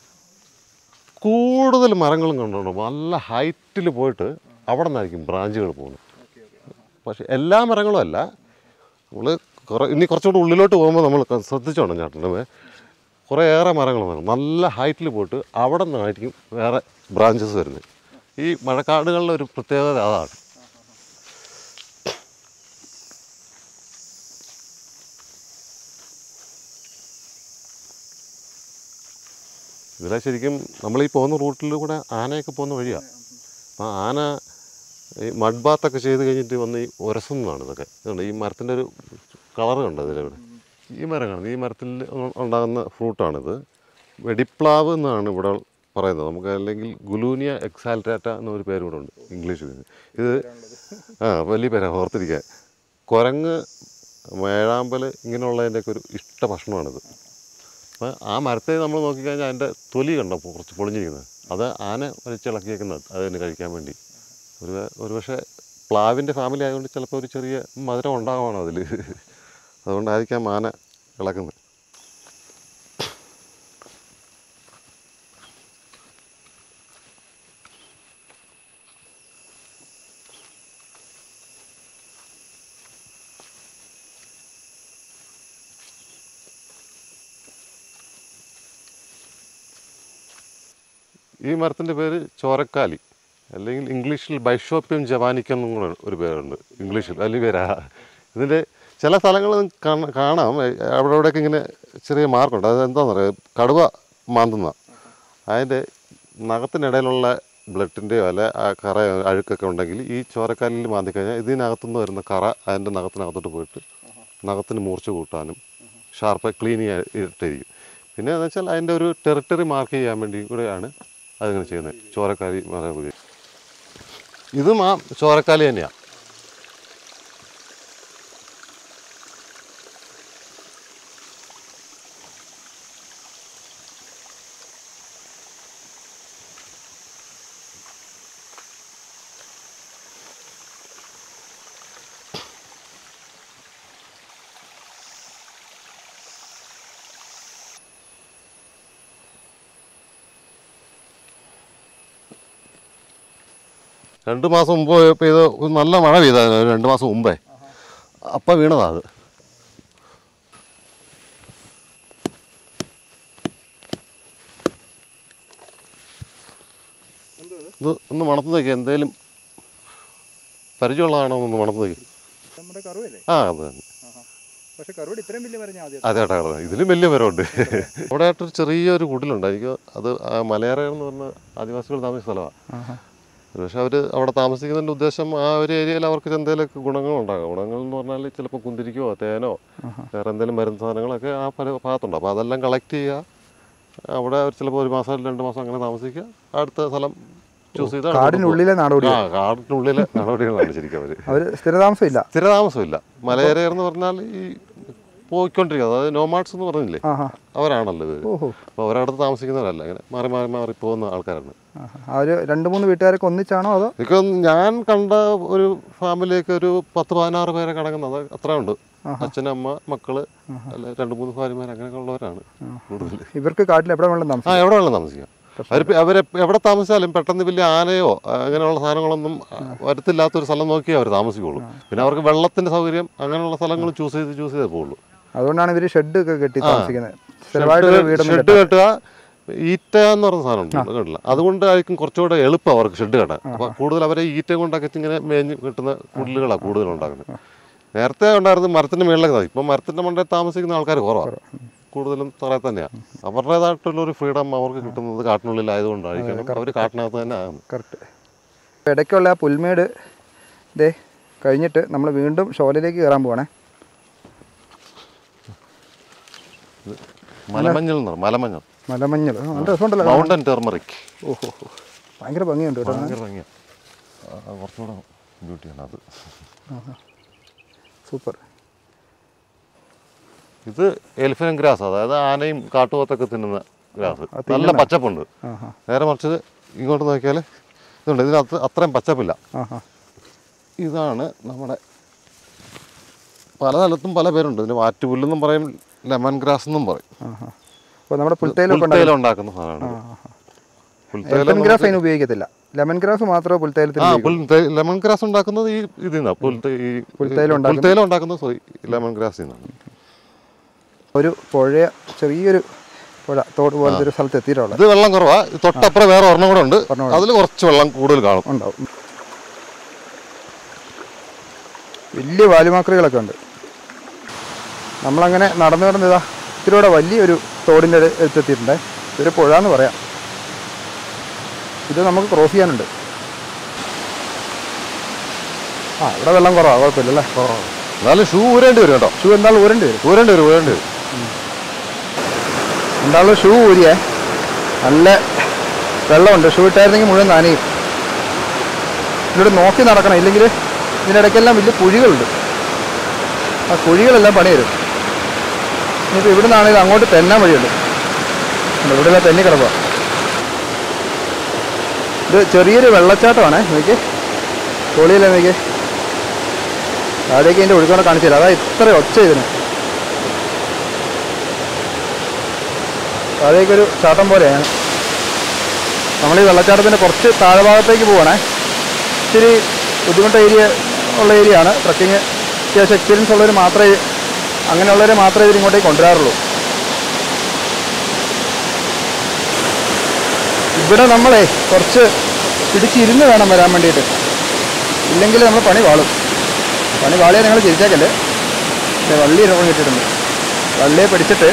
കൂടുതൽ മരങ്ങളും കണ്ടുകൊണ്ട് നല്ല ഹൈറ്റിൽ പോയിട്ട് അവിടെ നിന്നായിരിക്കും ബ്രാഞ്ചുകൾ പോകുന്നത് പക്ഷേ എല്ലാ മരങ്ങളും അല്ല നമ്മൾ കുറേ ഇനി കുറച്ചുകൂടി ഉള്ളിലോട്ട് പോകുമ്പോൾ നമ്മൾ ശ്രദ്ധിച്ചോണം ചേട്ടൻ്റെ കുറേ ഏറെ മരങ്ങൾ വരും നല്ല ഹൈറ്റിൽ പോയിട്ട് അവിടെ നിന്നായിരിക്കും വേറെ ബ്രാഞ്ചസ് വരുന്നത് ഈ മഴക്കാടുകളിലെ ഒരു പ്രത്യേകത അതാണ് ഇതിലെ ശരിക്കും നമ്മൾ ഈ പോകുന്ന റൂട്ടിൽ കൂടെ ആനയൊക്കെ പോകുന്ന വഴിയാണ് അപ്പോൾ ആന ഈ മഡ് ബാത്തൊക്കെ ചെയ്ത് കഴിഞ്ഞിട്ട് വന്ന് ഈ ഉരസുന്നതാണ് ഇതൊക്കെ ഇതുണ്ട് ഈ മരത്തിൻ്റെ ഒരു കളർ കണ്ടോ ഇതിലിവിടെ ഈ മരം കാണുന്നത് ഈ മരത്തിൽ ഉണ്ടാകുന്ന ഫ്രൂട്ടാണിത് വെടിപ്ലാവ് എന്നാണ് ഇവിടെ പറയുന്നത് നമുക്ക് അല്ലെങ്കിൽ ഗുലൂനിയ എക്സാൽറ്റാറ്റ എന്നൊരു പേര് ഇവിടെ ഉണ്ട് ഇംഗ്ലീഷിൽ ഇത് ആ വലിയ പേരാണ് ഓർത്തിരിക്കാൻ കുരങ്ങ് വേഴാമ്പൽ ഇങ്ങനെയുള്ളതിൻ്റെയൊക്കെ ഒരു ഇഷ്ട ഭക്ഷണമാണിത് അപ്പോൾ ആ മരത്തെ നമ്മൾ നോക്കിക്കഴിഞ്ഞാൽ അതിൻ്റെ തൊലി കണ്ടോ കുറച്ച് പൊളിഞ്ഞിരിക്കുന്നത് അത് ആന വലിച്ചിളക്കിയേക്കുന്നത് അതിന് കഴിക്കാൻ വേണ്ടി ഒരു ഒരു പക്ഷേ പ്ലാവിൻ്റെ ഫാമിലി ആയതുകൊണ്ട് ചിലപ്പോൾ ഒരു ചെറിയ മധുരം ഉണ്ടാകണം അതിൽ അതുകൊണ്ടായിരിക്കാം ആന ഇളക്കുന്നത് ഈ മരത്തിൻ്റെ പേര് ചോരക്കാലി അല്ലെങ്കിൽ ഇംഗ്ലീഷിൽ ബൈഷോപ്യം ജവാനിക്കം എന്നും കൂടെ ഒരു പേരുണ്ട് ഇംഗ്ലീഷിൽ വലിയ പേരാ ഇതിൻ്റെ ചില സ്ഥലങ്ങളിൽ കാണ- കാണാം എ, അവിടെ ഇവിടെയൊക്കെ ഇങ്ങനെ ചെറിയ മാർക്കുണ്ട് അത് എന്താണെന്ന് പറയുക കടുവ മാന്തുന്ന അതിൻ്റെ നഖത്തിനിടയിലുള്ള ബ്ലഡിൻ്റെയോ അല്ലെ ആ കറ അഴുക്കൊക്കെ ഉണ്ടെങ്കിൽ ഈ ചോരക്കാലിൽ മാന്തി കഴിഞ്ഞാൽ ഇതിനകത്തുനിന്ന് വരുന്ന കറ അതിൻ്റെ നഖത്തിനകത്തോട്ട് പോയിട്ട് നഖത്തിന് മൂർച്ച കൂട്ടാനും ഷാർപ്പ് ക്ലീൻ ചെയ്യായിട്ടിരിക്കും പിന്നെ എന്ന് വെച്ചാൽ അതിൻ്റെ ഒരു ടെറിട്ടറി മാർക്ക് ചെയ്യാൻ വേണ്ടി കൂടെയാണ് അതിങ്ങനെ ചെയ്യുന്നത് ചോരക്കാലി പറയുന്നത് ഇതും ആ ചോരക്കാലി തന്നെയാണ് രണ്ട് മാസം മുമ്പ് പെയ്ത ഒരു നല്ല മഴ പെയ്തായിരുന്നു ഒരു രണ്ട് മാസം മുമ്പേ അപ്പം വീണതാ അത് ഇത് ഒന്ന് മണത്ത് നോക്കി എന്തേലും പരിചയമുള്ളതാണോ ഒന്ന് മണത്ത് നോക്കി നമ്മുടെ കറുവല്ലേ ആ അത് തന്നെ പക്ഷെ കറുവട് ഇത്രയും വലിയ മരം ഞാൻ ആദ്യം അതെ ഏട്ടാ കിടന്നത് ഇതിലും വലിയ മരമുണ്ട് അവിടെ ആയിട്ടൊരു ചെറിയൊരു കുടിലുണ്ട് എനിക്ക് അത് ആ മലയറ എന്ന് പറഞ്ഞ ആദിവാസികൾ താമസിച്ച സ്ഥലമാണ് പക്ഷെ അവർ അവിടെ താമസിക്കുന്നതിൻ്റെ ഉദ്ദേശം ആ ഒരു ഏരിയയിൽ അവർക്ക് എന്തെങ്കിലുമൊക്കെ ഗുണങ്ങളുണ്ടാകും ഗുണങ്ങൾ എന്ന് പറഞ്ഞാൽ ചിലപ്പോൾ കുന്തിരിക്കോ തേനോ വേറെ എന്തെങ്കിലും മരുന്ന് സാധനങ്ങളൊക്കെ ആ പല ഭാഗത്തുണ്ട് അപ്പോൾ അതെല്ലാം കളക്ട് ചെയ്യുക അവിടെ അവർ ചിലപ്പോൾ ഒരു മാസം രണ്ട് മാസം അങ്ങനെ താമസിക്കുക അടുത്ത സ്ഥലം ചൂസ് ചെയ്ത് അവിടെ കാടിനുള്ളിലെ നാടോടി ആ കാടിനുള്ളിലെ നടപടികളാണ് ശരിക്കും അവർ അവർ സ്ഥിരതാമസം ഇല്ല സ്ഥിരതാമസമില്ല മലയരയർ എന്ന് പറഞ്ഞാൽ ഈ പോയിക്കൊണ്ടിരിക്കുന്നത് അതായത് നോമാഡ്സ് എന്ന് പറഞ്ഞില്ലേ ആഹാ അവരാണല്ലോ ഇത് ഓഹോ അപ്പോൾ അവരടുത്ത് താമസിക്കുന്നവരല്ല ഇങ്ങനെ മാറി മാറി മാറി പോകുന്ന ആൾക്കാരാണ് ആഹാ. ആ ഒരു രണ്ട് മൂന്ന് വീട്ടുകാരൊക്കെ ഒന്നിച്ചാണോ അതോ എനിക്ക് ഞാൻ കണ്ട ഒരു ഫാമിലിയൊക്കെ ഒരു പത്ത് പതിനാറ് പേരെ കിടക്കുന്നത് അത്ര ഉണ്ട് അച്ഛൻ അമ്മ മക്കള് അല്ല രണ്ട് മൂന്ന് ഭാര്യമാർ അങ്ങനെയൊക്കെ ഉള്ളവരാണ് കൂടുതൽ ഇവർക്ക് കാട്ടിൽ എവിടെ വേണം ആ താമസിക്കാം എവിടെ വേണം താമസിക്കാം അവർ അവരെ എവിടെ താമസിച്ചാലും പെട്ടെന്ന് വലിയ ആനയോ ആ, അങ്ങനെയുള്ള സാധനങ്ങളൊന്നും ആ, വരത്തില്ലാത്തൊരു സ്ഥലം നോക്കിയേ അവർ താമസിക്കുള്ളൂ പിന്നെ അവർക്ക് വെള്ളത്തിന്റെ സൗകര്യം അങ്ങനെയുള്ള സ്ഥലങ്ങൾ ചൂസ് ചെയ്ത് ചൂസ് ചെയ്തേ പോകുള്ളൂ അതുകൊണ്ടാണ് ഇവർ ഷെഡ് ഒക്കെ കെട്ടി താമസിക്കുന്നത് സ്ഥിരമായിട്ടൊരു വീടൊന്നും ഷെഡ് കെട്ടുക ഈറ്റ എന്ന് പറഞ്ഞ സാധനം ഉണ്ട് കേട്ടില്ല അതുകൊണ്ടായിരിക്കും കുറച്ചുകൂടെ എളുപ്പം അവർക്ക് ഷെഡ് കെട്ടാൻ അപ്പൊ കൂടുതൽ അവരെ ഈറ്റ കൊണ്ടൊക്കെ ഇങ്ങനെ മേഞ്ഞ് കിട്ടുന്ന കുടിലുകളാണ് കൂടുതൽ ഉണ്ടാക്കുന്നത് നേരത്തെ ഉണ്ടായിരുന്നത് മരത്തിന്റെ മുകളിലൊക്കെ ഇപ്പം മരത്തിന്റെ മണ്ടയിൽ താമസിക്കുന്ന ആൾക്കാർ കുറവാണ് കൂടുതലും തറയിൽ തന്നെയാണ് അവരുടേതായിട്ടുള്ള ഒരു ഫ്രീഡം അവർക്ക് കിട്ടുന്നത് കാട്ടിനുള്ളിലായതുകൊണ്ടായിരിക്കണം അവർ കാട്ടിനകത്ത് തന്നെ ആകുന്നത് കറക്റ്റ് ഇടയ്ക്കുള്ള ആ പുൽമേട് ദേ കഴിഞ്ഞിട്ട് നമ്മൾ വീണ്ടും ഷോലിലേക്ക് കയറാൻ പോവാണേ മലമഞ്ഞൾ എന്ന് പറയും മലമഞ്ഞൾ മലമഞ്ഞൾ ആ, നല്ല രസമുണ്ടല്ലോ മൗണ്ടൻ ടെർമറിക് ഓഹോ ഭയങ്കര ഭംഗിയുണ്ട് കേട്ടോ ഭയങ്കര ഭംഗിയാണ് കുറച്ചുകൂടെ ബ്യൂട്ടിയാണ് അത് സൂപ്പർ ഇത് എലിഫന്റ് ഗ്രാസ് അതായത് ആനയും കാട്ടുപോത്തൊക്കെ തിന്നുന്ന ഗ്രാസ് നല്ല പച്ചപ്പുണ്ട് ആഹാ നേരെ മറിച്ച് ഇങ്ങോട്ട് നോക്കിയാൽ ഇതുണ്ട് ഇതിനകത്ത് അത്രയും പച്ചപ്പില്ല ആഹാ ഇതാണ് നമ്മുടെ പല സ്ഥലത്തും പല പേരുണ്ട് ഇതിന് വാറ്റുപുല്ലെന്നും പറയും ലെമൺ ഗ്രാസ് എന്നും പറയും ആഹാ അപ്പോൾ നമ്മുടെ പുൽത്തൈലൊക്കെ പുൽത്തൈല ഉണ്ടാക്കുന്ന സാധനമാണ് പുൽത്തൈല ലെമൺ ഗ്രാസ് അതിന് ഉപയോഗിക്കത്തില്ല ലെമൺ ഗ്രാസ് മാത്രമേ പുൽത്തൈലത്തിൽ ആ പുൽ ലെമൺ ഗ്രാസ് ഉണ്ടാക്കുന്നത് ഈ ഇതിൽ നിന്നാണ് പുൽത്തൈ ഈ പുൽത്തൈലം ഉണ്ടാക്കുന്നത്? പുൽത്തൈല ഉണ്ടാക്കുന്നത് സോറി ലെമൺ ഗ്രാസിൽ നിന്നാണ് ഒരു പുഴ ചെറിയൊരു പുഴ തോട് പോലത്തെ ഒരു സ്ഥലത്ത് എത്തിയിട്ടുള്ളത് ഇത് വെള്ളം കുറവാ ഇത് തൊട്ടപ്പുറം വേറെ ഒരെണ്ണം കൂടെ ഉണ്ട് അതിൽ കുറച്ച് വെള്ളം കൂടുതൽ കാണും ഉണ്ടാവും വലിയ വാലുമാക്രികളൊക്കെ ഉണ്ട് നമ്മളങ്ങനെ നടന്നു നടന്ന് ഇതാ ഇത്തിരിയുടെ വലിയൊരു തോടിൻ്റെ അടുത്തെത്തിയിട്ടുണ്ട് ഇതൊരു പുഴ എന്ന് പറയാം ഇത് നമുക്ക് ക്രോസ് ചെയ്യാനുണ്ട് ആ ഇവിടെ വെള്ളം കുറവാണ് കുഴപ്പമില്ലല്ലേ എന്നാലും ഷൂ ഊരേണ്ടി വരും കേട്ടോ ഷൂ എന്തായാലും ഊരേണ്ടി വരും ഊരേണ്ടി വരും ഊരേണ്ടി വരും എന്തായാലും ഷൂ ഊരിയേ നല്ല വെള്ളമുണ്ട് ഷൂ ഇട്ടായിരുന്നെങ്കിൽ മുഴുവൻ നനയും ഇവിടെ നോക്കി നടക്കണം ഇല്ലെങ്കിൽ ഇതിനിടയ്ക്കെല്ലാം വലിയ കുഴികളുണ്ട് ആ കുഴികളെല്ലാം പണി വരും ഇനിയിപ്പോൾ ഇവിടെ നിന്നാണെങ്കിൽ അങ്ങോട്ട് തെന്നാൻ വഴിയുണ്ട് ഉണ്ട്, ഇവിടെ എല്ലാം തെന്നി കിടക്കുക ഇത് ചെറിയൊരു വെള്ളച്ചാട്ടമാണേ നോക്കി പൊളിയില്ലേ നോക്കി താഴേക്ക് അതിൻ്റെ ഒഴുക്കോടെ കാണിച്ചു തരാം അതാ ഇത്ര ഒച്ച ഇതിന് താഴേക്കൊരു ചാട്ടം പോലെയാണ് നമ്മൾ ഈ വെള്ളച്ചാട്ടത്തിൻ്റെ കുറച്ച് താഴ്ഭാഗത്തേക്ക് പോവാണേ ഇച്ചിരി ബുദ്ധിമുട്ട് ഏരിയ ഉള്ള ഏരിയ ആണ് ട്രക്കിങ് അത്യാവശ്യം എക്സ്പീരിയൻസ് ഉള്ളവർ മാത്രമേ അങ്ങനെയുള്ളവരെ മാത്രമേ ഇവർ ഇങ്ങോട്ടേക്ക് കൊണ്ടുവരാറുള്ളൂ ഇവിടെ നമ്മളെ കുറച്ച് പിടിച്ചിരുന്ന് വേണം വരാൻ വേണ്ടിയിട്ട് ഇല്ലെങ്കിൽ നമ്മൾ പണി വാളും പണി വാളിയെ നിങ്ങൾ തിരിച്ചേക്കല്ലേ ദേ വള്ളി രോഗം കിട്ടിയിട്ടുണ്ട് വള്ളിയെ പിടിച്ചിട്ട്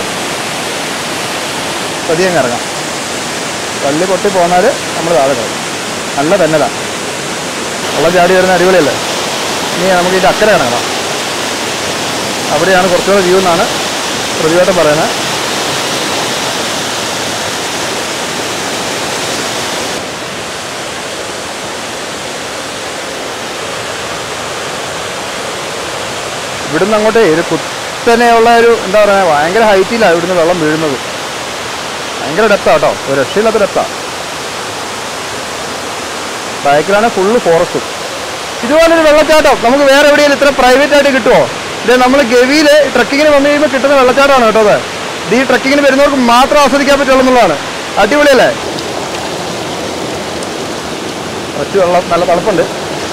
പതിയെ അങ്ങ് ഇറങ്ങാം വള്ളി പൊട്ടി പോന്നാൽ നമ്മൾ താഴെ കിടക്കും നല്ല തന്നല വെള്ളം ചാടി വരുന്ന അടിപൊളിയല്ലേ ഇനി നമുക്ക് ഇതിൻ്റെ അക്കരെ ഇറങ്ങണം അവിടെയാണ് കുറച്ചുകൂടെ വ്യൂ എന്നാണ് പ്രതിവേട്ടം പറയുന്നത് ഇവിടുന്ന് അങ്ങോട്ടേ ഒരു കുത്തനെയുള്ള ഒരു എന്താ പറയുക ഭയങ്കര ഹൈറ്റിലാണ് ഇവിടുന്ന് വെള്ളം വീഴുന്നത് ഭയങ്കര ഡെപ്താ കേട്ടോ ഒരു രക്ഷയില്ലാത്ത ഡെപ്താ ബാക്കിലാണ് ഫുള്ള് ഫോറസ്റ്റും ഇതുപോലൊരു വെള്ളച്ചാട്ടം നമുക്ക് വേറെ എവിടെയെങ്കിലും ഇത്ര പ്രൈവറ്റ് ആയിട്ട് കിട്ടുമോ ഇത് നമ്മൾ ഗവിയിൽ ട്രക്കിങ്ങിന് വന്നു കഴിയുമ്പോൾ കിട്ടുന്ന വെള്ളച്ചാട്ടമാണ് കേട്ടോ അത് ഇത് ഈ ട്രക്കിങ്ങിന് വരുന്നവർക്ക് മാത്രം ആസ്വദിക്കാൻ പറ്റുള്ളൂ എന്നുള്ളതാണ് അടിപൊളിയല്ലേ കുറച്ച് വെള്ളം നല്ല തണുപ്പുണ്ട്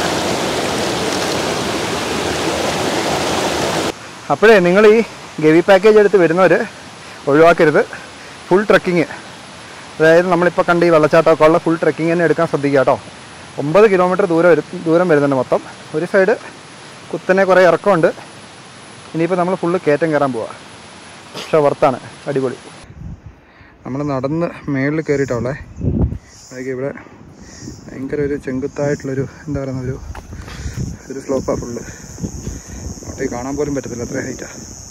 അപ്പോഴേ നിങ്ങൾ ഈ ഗവി പാക്കേജ് എടുത്ത് വരുന്നവർ ഒഴിവാക്കരുത് ഫുൾ ട്രക്കിങ് അതായത് നമ്മളിപ്പോൾ കണ്ട ഈ വെള്ളച്ചാട്ടമൊക്കെ ഉള്ള ഫുൾ ട്രക്കിങ് തന്നെ എടുക്കാൻ ശ്രദ്ധിക്കുക കേട്ടോ ഒമ്പത് കിലോമീറ്റർ ദൂരം വരും ദൂരം വരുന്നുണ്ട് മൊത്തം ഒരു സൈഡ് കുത്തനെ കുറേ ഇറക്കമുണ്ട് ഇനിയിപ്പോൾ നമ്മൾ ഫുള്ള് കയറ്റം കയറാൻ പോവാം പക്ഷേ വർത്താണ് അടിപൊളി നമ്മൾ നടന്ന് മേളിൽ കയറിയിട്ടുള്ളേ അതൊക്കെ ഇവിടെ ഭയങ്കര ഒരു ചെങ്കുത്തായിട്ടുള്ളൊരു എന്താ പറയുന്ന ഒരു ഒരു സ്ലോപ്പാണ് ഫുള്ള് അങ്ങോട്ടേക്ക് കാണാൻ പോലും പറ്റത്തില്ല അത്ര ഹൈറ്റാ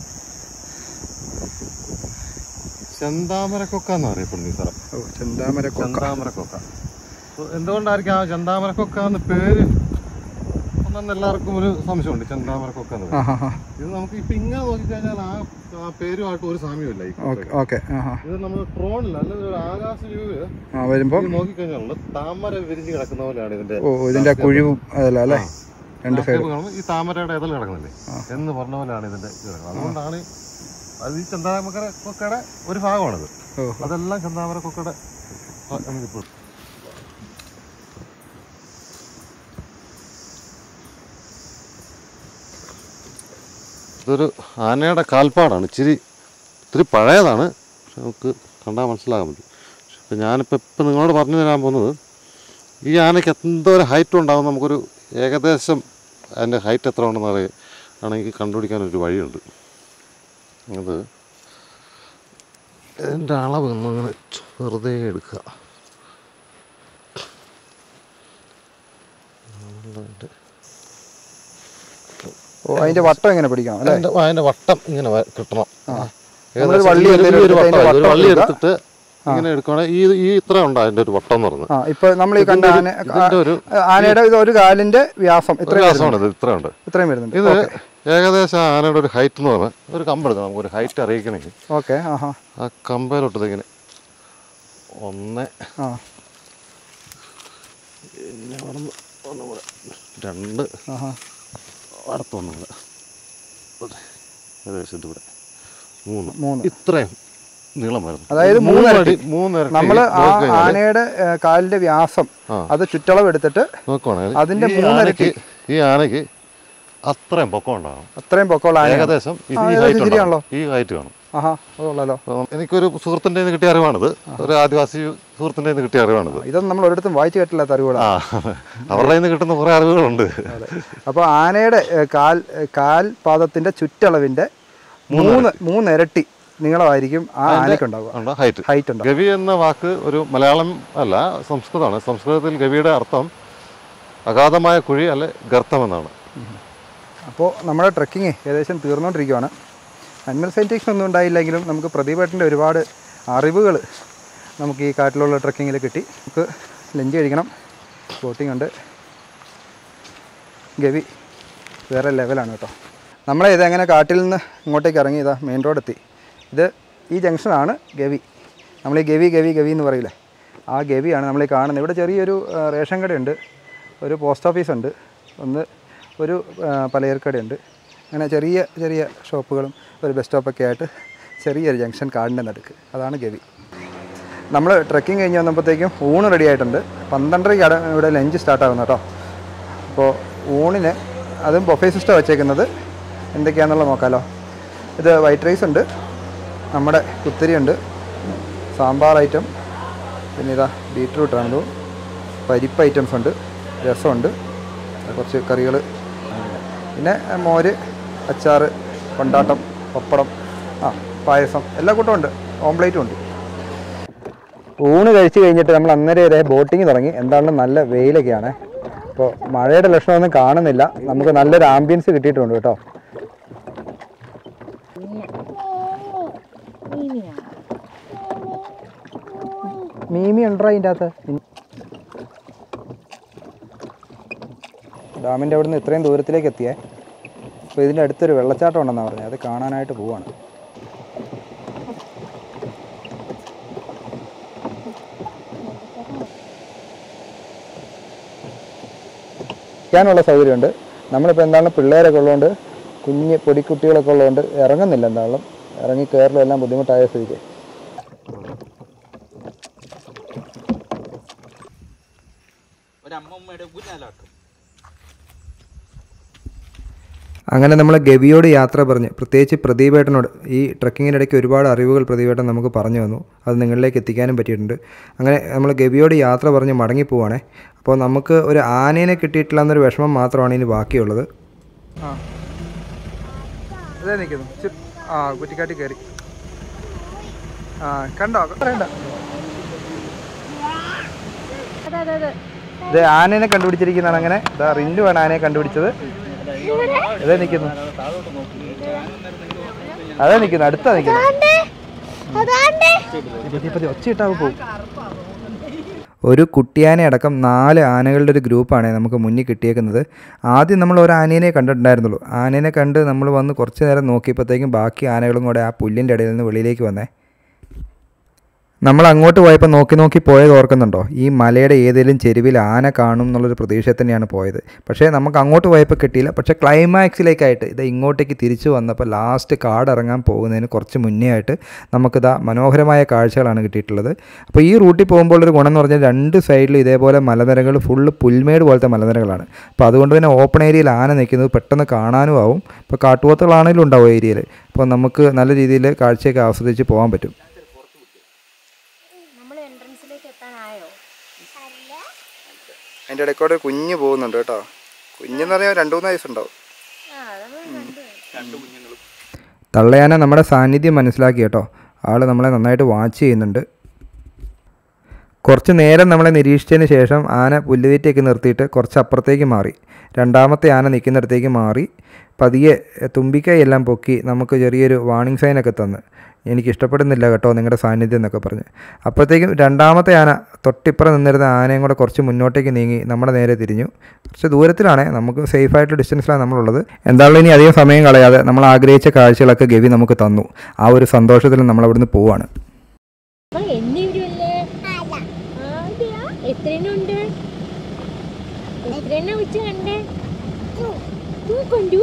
ചെന്താമരക്കൊക്ക എന്ന് അറിയപ്പെടുന്നു ഈ സ്ഥലം ഓ ചെന്താമര കൊക്ക ചെന്താമരക്കൊക്ക അപ്പൊ എന്തുകൊണ്ടായിരിക്കും ആ ചെന്താമരക്കൊക്ക എന്ന് പേര് അന്ന് എല്ലാവർക്കും ഒരു സംശയമുണ്ട് ചെന്താമരക്കൊക്കെ എന്ന് ആ പറയും. ഹാ ഹാ ഇത് നമുക്ക് ഇപ്പൊ ഇങ്ങനെ നോക്കിക്കഴിഞ്ഞാൽ ആ ആ പേരുമായിട്ട് ഒരു സാമ്യമില്ല ഈ ഓക്കെ ഓക്കെ ആ ഹാ ഇത് നമ്മൾ ട്രോണില്ല അല്ലെങ്കിൽ ഒരു ആകാശ വ്യൂവില് ആ വരുമ്പോൾ ഇത് നോക്കിക്കഴിഞ്ഞാൽ താമര വിരിഞ്ഞ് കിടക്കുന്ന പോലെയാണ് ഇതിന്റെ ഓ ഇതിൻ്റെ കുഴിവും അതല്ല അല്ലേ രണ്ട് സൈഡ് landscape കാണുമ്പോൾ ഈ താമരയുടെ ഇതൾ കിടക്കുന്നില്ലേ എന്ന് പറഞ്ഞ പോലെയാണ് ഇതിന്റെ ഇത് കിടക്കുന്നത് അതുകൊണ്ടാണ് അത് ഈ ചെന്താമര കൊക്കയുടെ ഒരു ഭാഗമാണിത് ഓ അതെല്ലാം ചെന്താമര കൊക്കയുടെ ആ, നമുക്കിപ്പോൾ ഇതൊരു ആനയുടെ കാൽപ്പാടാണ് ഇച്ചിരി ഇത്തിരി പഴയതാണ് പക്ഷെ നമുക്ക് കണ്ടാൽ മനസ്സിലാകാൻ പറ്റും പക്ഷെ ഞാനിപ്പോൾ ഇപ്പം നിങ്ങളോട് പറഞ്ഞു തരാൻ പോകുന്നത് ഈ ആനയ്ക്ക് എന്തോരം ഹൈറ്റ് ഉണ്ടാകും നമുക്കൊരു ഏകദേശം അതിൻ്റെ ഹൈറ്റ് എത്ര ഉണ്ടെന്ന് അറിയാം ആണെങ്കിൽ കണ്ടുപിടിക്കാനൊരു വഴിയുണ്ട് അത് ഇതിൻ്റെ അളവ് ഒന്നിങ്ങനെ വെറുതെ എടുക്കുക ഓ അതിൻ്റെ വട്ടം എങ്ങനെ പിടിക്കണം അല്ലേ അതിൻ്റെ അതിൻ്റെ വട്ടം ഇങ്ങനെ വ- കിട്ടണം നമ്മളൊരു ഏകദേശം വള്ളി ഈ ഒരു എന്തെങ്കിലും വലിയൊരു എടുത്തിട്ട് വട്ടം, അതിൻ്റെ ഒരു വള്ളി വട്ടം എടുത്തിട്ട് ഇങ്ങനെ എടുക്കുകയാണെങ്കിൽ ഈ ഈ ഇത്ര ഉണ്ട് അതിൻ്റെ ഒരു വട്ടം എന്ന് പറയുന്നത് ആ ഇപ്പൊ നമ്മൾ ഈ കണ്ട ആന ഇതിൻ്റെ ഒരു ആനയുടെ ഇത് ഒരു കാലിന്റെ വ്യാസം ഒരു ഇത്രയും വരുന്നുണ്ട്. വ്യാസമാണ് ഇത് ഇത്ര ഉണ്ട് ഇത്രയും വരുന്നുണ്ട് ഇത് ഏകദേശം ആ ആനയുടെ ഒരു ഹൈറ്റ് എന്ന് പറഞ്ഞാൽ ഒരു കമ്പെടുക്കണം നമുക്ക് ഒരു ഹൈറ്റ് അറിയിക്കണമെങ്കിൽ ഓക്കെ ആഹാ ആ കമ്പയിലോട്ട് ഇതിങ്ങനെ ഒന്ന് ആ പിന്നെ അവിടെ നിന്ന് ഒന്നും കൂടെ രണ്ട് ആഹാ അടുത്തൊന്നും കൂടെ ഏകദേശം ഇതിവിടെ മൂന്ന് മൂന്ന് ഇത്രയും നീളം വരുന്നു അതായത് മൂന്ന് മൂന്നരട്ടി. അടി മൂന്നരട്ടി നമ്മള് ആ നോക്കിക്കഴിഞ്ഞാല് ആനയുടെ ഏ, കാലിന്റെ വ്യാസം ആ. അത് ചുറ്റളവ് എടുത്തിട്ട് നോക്കുവാണെങ്കിൽ അതിന്റെ ഈ മൂന്നരട്ടി. ആനയ്ക്ക് ഈ ആനയ്ക്ക് അത്രയും പൊക്കം ഉണ്ടാകും അത്രയും പൊക്കമുള്ള ആന ഏകദേശം ഇത് ആ, ഈ ഏകദേശം ഹൈറ്റ് ശരിയാണല്ലോ. ഈ ഹൈറ്റ് കാണും ആഹാ അതുള്ളല്ലോ അപ്പം എനിക്കൊരു സുഹൃത്തിൻ്റെ നിന്ന് കിട്ടിയ അറിവാണിത് ഒരു ആദിവാസി സുഹൃത്തിൻ്റെ നിന്ന് കിട്ടിയ അറിവാണിത് ഇതൊന്നും നമ്മൾ ഒരിടത്തും വായിച്ചു കേട്ടില്ലാത്ത അറിവുകളാണ് ആ അവരുടെ നിന്ന് കിട്ടുന്ന കുറേ അറിവുകളുണ്ട് അപ്പോൾ ആനയുടെ ഏ, കാൽ ഏ, കാൽ പാദത്തിന്റെ ചുറ്റളവിന്റെ മൂന്ന് മൂന്നിരട്ടി നീളമായിരിക്കും ആ ആനയ്ക്കുണ്ടാവുക ഉണ്ടോ ഹൈറ്റ് ഹൈറ്റ് ഉണ്ടാവും ഗവി എന്ന വാക്ക് ഒരു മലയാളം അല്ല സംസ്കൃതമാണ് സംസ്കൃതത്തിൽ ഗവിയുടെ അർത്ഥം അഗാധമായ കുഴി അല്ലെ ഗർത്തം എന്നാണ് അപ്പോൾ നമ്മുടെ ട്രക്കിങ് ഏകദേശം തീർന്നുകൊണ്ടിരിക്കുകയാണ് അനിമൽ സയൻറ്റിക്സ് ഒന്നും ഉണ്ടായില്ലെങ്കിലും നമുക്ക് പ്രദീപേട്ടൻ്റെ ഒരുപാട് അറിവുകൾ നമുക്ക് ഈ കാട്ടിലുള്ള ട്രക്കിങ്ങിൽ കിട്ടി നമുക്ക് ലഞ്ച് കഴിക്കണം ബോട്ടിംഗ് ഉണ്ട് ഗവി വേറെ ലെവലാണ് കേട്ടോ നമ്മളെ ഇത് എങ്ങനെ കാട്ടിൽ നിന്ന് ഇങ്ങോട്ടേക്ക് ഇറങ്ങി ഇതാ മെയിൻ റോഡ് എത്തി ഇത് ഈ ജംഗ്ഷനാണ് ഗവി നമ്മൾ ഈ ഗവി ഗവി ഗവി എന്ന് പറയില്ലേ ആ ഗവിയാണ് നമ്മൾ ഈ കാണുന്നത് ഇവിടെ ചെറിയൊരു ആ, റേഷൻ കടയുണ്ട് ഒരു പോസ്റ്റ് ഓഫീസ് ഉണ്ട് ഒന്ന് ഒരു ആ, പലചരക്കടയുണ്ട് അങ്ങനെ ചെറിയ ചെറിയ ഷോപ്പുകളും ഒരു ബസ് സ്റ്റോപ്പൊക്കെ ആയിട്ട് ചെറിയൊരു ജംഗ്ഷൻ കാടിൻ്റെ നടുക്ക് അതാണ് ഗവി നമ്മൾ ട്രക്കിംഗ് കഴിഞ്ഞ് വന്നപ്പോഴത്തേക്കും ഊണ് റെഡി ആയിട്ടുണ്ട് പന്ത്രണ്ടരയ്ക്കാണ് ഇവിടെ ലഞ്ച് സ്റ്റാർട്ട് ആകുന്നത് കേട്ടോ അപ്പോൾ ഊണിന് അതും ബൊഫേ സിസ്റ്റം വെച്ചേക്കുന്നത് എന്തൊക്കെയാണെന്നുള്ളത് നോക്കാമല്ലോ ഇത് വൈറ്റ് റൈസ് ഉണ്ട് നമ്മുടെ കുത്തിരി ഉണ്ട് സാമ്പാർ ഐറ്റം പിന്നെ ഇതാ ബീട്രൂട്ടാണിത് പരിപ്പ് ഐറ്റംസ് ഉണ്ട് രസമുണ്ട് കുറച്ച് കറികൾ പിന്നെ മോര് അച്ചാറ് കൊണ്ടാട്ടം പപ്പടം ആ പായസം എല്ലാ കൂട്ടവും ഉണ്ട് ഓംപ്ലേറ്റും ഉണ്ട് ഊണ് കഴിച്ച് കഴിഞ്ഞിട്ട് നമ്മൾ അന്നേരം ഇതേ ബോട്ടിങ് തുടങ്ങി എന്താണെന്ന് നല്ല വെയിലൊക്കെയാണ് അപ്പോൾ മഴയുടെ ലക്ഷണമൊന്നും കാണുന്നില്ല നമുക്ക് നല്ലൊരു ആംബിയൻസ് കിട്ടിയിട്ടുണ്ട് കേട്ടോ മീമി ഉണ്ടോ അതിൻ്റെ അകത്ത് ഡാമിൻ്റെ അവിടുന്ന് ഇത്രയും ദൂരത്തിലേക്ക് എത്തിയേ അപ്പോൾ ഇതിൻ്റെ അടുത്തൊരു വെള്ളച്ചാട്ടം ഉണ്ടെന്നാണ് പറഞ്ഞത് അത് കാണാനായിട്ട് പോവാണ് ഇരിക്കാനുള്ള സൗകര്യമുണ്ട് നമ്മളിപ്പോൾ എന്താണ് പിള്ളേരൊക്കെ ഉള്ളതുകൊണ്ട് കുഞ്ഞ് പൊടിക്കുട്ടികളൊക്കെ ഉള്ളതുകൊണ്ട് ഇറങ്ങുന്നില്ല എന്തായാലും ഇറങ്ങി കയറലും എല്ലാം ബുദ്ധിമുട്ടായ സ്ഥിതിക്ക് അങ്ങനെ നമ്മൾ ഗവിയോട് യാത്ര പറഞ്ഞ് പ്രത്യേകിച്ച് പ്രദീപേട്ടനോട് ഈ ട്രക്കിങ്ങിനിടയ്ക്ക് ഒരുപാട് അറിവുകൾ പ്രദീപേട്ടൻ നമുക്ക് പറഞ്ഞു തന്നു അത് നിങ്ങളിലേക്ക് എത്തിക്കാനും പറ്റിയിട്ടുണ്ട് അങ്ങനെ നമ്മൾ ഗവിയോട് യാത്ര പറഞ്ഞ് മടങ്ങി പോവാണേ അപ്പോൾ നമുക്ക് ഒരു ആനേനെ കിട്ടിയിട്ടില്ല എന്നൊരു വിഷമം മാത്രമാണ് ഇനി ബാക്കിയുള്ളത് ആ അതെ നിൽക്കുന്നു ആ കുറ്റിക്കാട്ടി കയറി ആ കണ്ടോ പറയണ്ട ഇത് ആനേനെ കണ്ടുപിടിച്ചിരിക്കുന്നതാണ് അങ്ങനെ ഇതാ റിന്നു ആണ് ആനയെ കണ്ടുപിടിച്ചത് അതെ നിൽക്കുന്നു അതെ നിൽക്കുന്നു അടുത്താ നിൽക്കുന്നു പതി പതി ഒച്ചയിട്ടാവ് പോകും ഒരു കുട്ടിയാനെ അടക്കം നാല് ആനകളുടെ ഒരു ഗ്രൂപ്പാണ് നമുക്ക് മുന്നിൽ കിട്ടിയേക്കുന്നത് ആദ്യം നമ്മൾ ഒരു ആനേനെ കണ്ടിട്ടുണ്ടായിരുന്നുള്ളൂ ആനേനെ കണ്ട് നമ്മൾ വന്ന് കുറച്ച് നേരം നോക്കിയപ്പോഴത്തേക്കും ബാക്കി ആനകളും കൂടെ ആ പുല്ലിൻ്റെ ഇടയിൽ നിന്ന് വെളിയിലേക്ക് വന്നേ നമ്മൾ അങ്ങോട്ട് പോയപ്പോൾ നോക്കി നോക്കി പോയത് ഓർക്കുന്നുണ്ടോ ഈ മലയുടെ ഏതെങ്കിലും ചെരുവിൽ ആന കാണും എന്നുള്ളൊരു പ്രതീക്ഷ തന്നെയാണ് പോയത് പക്ഷേ നമുക്ക് അങ്ങോട്ട് പോയപ്പോൾ കിട്ടിയില്ല പക്ഷേ ക്ലൈമാക്സിലേക്കായിട്ട് ഇത് ഇങ്ങോട്ടേക്ക് തിരിച്ചു വന്നപ്പോൾ ലാസ്റ്റ് കാടിറങ്ങാൻ പോകുന്നതിന് കുറച്ച് മുന്നേ ആയിട്ട് നമുക്കിതാ മനോഹരമായ കാഴ്ചകളാണ് കിട്ടിയിട്ടുള്ളത് അപ്പോൾ ഈ റൂട്ടിൽ പോകുമ്പോൾ ഒരു ഗുണം എന്ന് പറഞ്ഞാൽ രണ്ട് സൈഡിലും ഇതേപോലെ മലനിരകൾ ഫുള്ള് പുൽമേട് പോലത്തെ മലനിരകളാണ് അപ്പോൾ അതുകൊണ്ട് തന്നെ ഓപ്പൺ ഏരിയയിൽ ആന നിൽക്കുന്നത് പെട്ടെന്ന് കാണാനും ആവും ഇപ്പോൾ കാട്ടുപോത്തുകളാണെങ്കിലും ഉണ്ടാവും ഏരിയയിൽ അപ്പോൾ നമുക്ക് നല്ല രീതിയിൽ കാഴ്ചയൊക്കെ ആസ്വദിച്ച് പോകാൻ പറ്റും നമ്മൾ എൻട്രൻസിലേക്ക് എത്താനായോ അതിൻ്റെ ഇടയ്ക്കൂടെ ഒരു കുഞ്ഞ് പോകുന്നുണ്ട് കേട്ടോ കുഞ്ഞെന്ന് പറഞ്ഞാൽ രണ്ട് മൂന്ന് വയസ്സുണ്ടാവും ആ നമ്മൾ കണ്ടു തള്ളയാന നമ്മുടെ സാന്നിധ്യം മനസ്സിലാക്കി കേട്ടോ ആൾ നമ്മളെ നന്നായിട്ട് വാച്ച് ചെയ്യുന്നുണ്ട് കുറച്ച് നേരം നമ്മളെ നിരീക്ഷിച്ചതിന് ശേഷം ആന പുല്ലുതീറ്റയൊക്കെ നിർത്തിയിട്ട് കുറച്ച് അപ്പുറത്തേക്ക് മാറി രണ്ടാമത്തെ ആന നിൽക്കുന്നിടത്തേക്ക് മാറി പതിയെ തുമ്പിക്കൈ എല്ലാം പൊക്കി നമുക്ക് ചെറിയൊരു വാണിംഗ് സൈനൊക്കെ തന്ന് എനിക്ക് ഇഷ്ടപ്പെടുന്നില്ല കേട്ടോ നിങ്ങളുടെ സാന്നിധ്യം എന്നൊക്കെ പറഞ്ഞ് അപ്പോഴത്തേക്കും രണ്ടാമത്തെ ആന തൊട്ടിപ്പുറം നിന്നിരുന്ന ആനയും കൂടെ കുറച്ച് മുന്നോട്ടേക്ക് നീങ്ങി നമ്മുടെ നേരെ തിരിഞ്ഞു കുറച്ച് ദൂരത്തിലാണ് നമുക്ക് സേഫ് ആയിട്ടുള്ള ഡിസ്റ്റൻസിലാണ് നമ്മളുള്ളത് എന്തായാലും ഇനി അധികം സമയം കളയാതെ നമ്മൾ ആഗ്രഹിച്ച കാഴ്ചകളൊക്കെ ഗവി നമുക്ക് തന്നു ആ ഒരു സന്തോഷത്തിൽ നമ്മൾ അവിടുന്ന് പോവാണ് അപ്പോൾ എന്നെ വരുമല്ലേ അതെയാ എത്രയെണ്ണുണ്ട് എത്രയെണ്ണ ഉച്ച കണ്ടേ തൂ കണ്ടു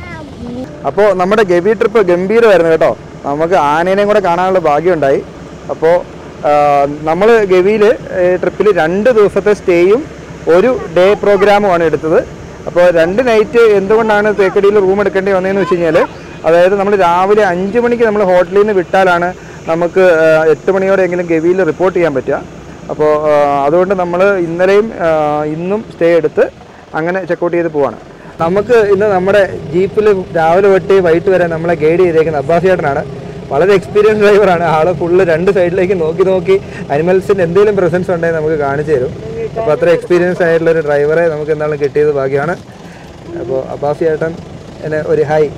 അപ്പോൾ നമ്മുടെ ഗവി ട്രിപ്പ് ഗംഭീരമായിരുന്നു കേട്ടോ നമുക്ക് ആനേനെയും കൂടെ കാണാനുള്ള ഭാഗ്യമുണ്ടായി അപ്പോൾ നമ്മൾ ഗവിയിൽ ട്രിപ്പിൽ രണ്ട് ദിവസത്തെ സ്റ്റേയും ഒരു ഡേ പ്രോഗ്രാമുമാണ് എടുത്തത് അപ്പോൾ രണ്ട് നൈറ്റ് എന്തുകൊണ്ടാണ് തേക്കടിയിൽ റൂം എടുക്കേണ്ടി വന്നതെന്ന് വെച്ച് കഴിഞ്ഞാൽ അതായത് നമ്മൾ രാവിലെ അഞ്ച് മണിക്ക് നമ്മൾ ഹോട്ടലിൽ നിന്ന് വിട്ടാലാണ് നമുക്ക് ആ, എട്ട് മണിയോടെയെങ്കിലും ഗവിയിൽ റിപ്പോർട്ട് ചെയ്യാൻ പറ്റുക അപ്പോൾ ആ, അതുകൊണ്ട് നമ്മൾ ഇന്നലെയും ആ, ഇന്നും സ്റ്റേ എടുത്ത് അങ്ങനെ ചെക്കൗട്ട് ചെയ്ത് പോവാണ് നമുക്ക് ഇന്ന് നമ്മുടെ ജീപ്പിൽ രാവിലെ തൊട്ട് വൈകിട്ട് വരെ നമ്മളെ ഗൈഡ് ചെയ്തേക്കുന്ന അബ്ബാസ് ചേട്ടനാണ് വളരെ എക്സ്പീരിയൻസ് ഡ്രൈവറാണ് ആൾ ഫുള്ള് രണ്ട് സൈഡിലേക്ക് നോക്കി നോക്കി അനിമൽസിൻ്റെ എന്തെങ്കിലും പ്രസൻസ് ഉണ്ടെങ്കിൽ നമുക്ക് കാണിച്ചു തരും അപ്പോൾ അത്ര എക്സ്പീരിയൻസ് ആയിട്ടുള്ള ഒരു ഡ്രൈവറെ നമുക്ക് എന്തായാലും കിട്ടിയത് ഭാഗ്യമാണ് അപ്പോൾ അബ്ബാസ് ചേട്ടൻ എന്നെ ഒരു ഹായ്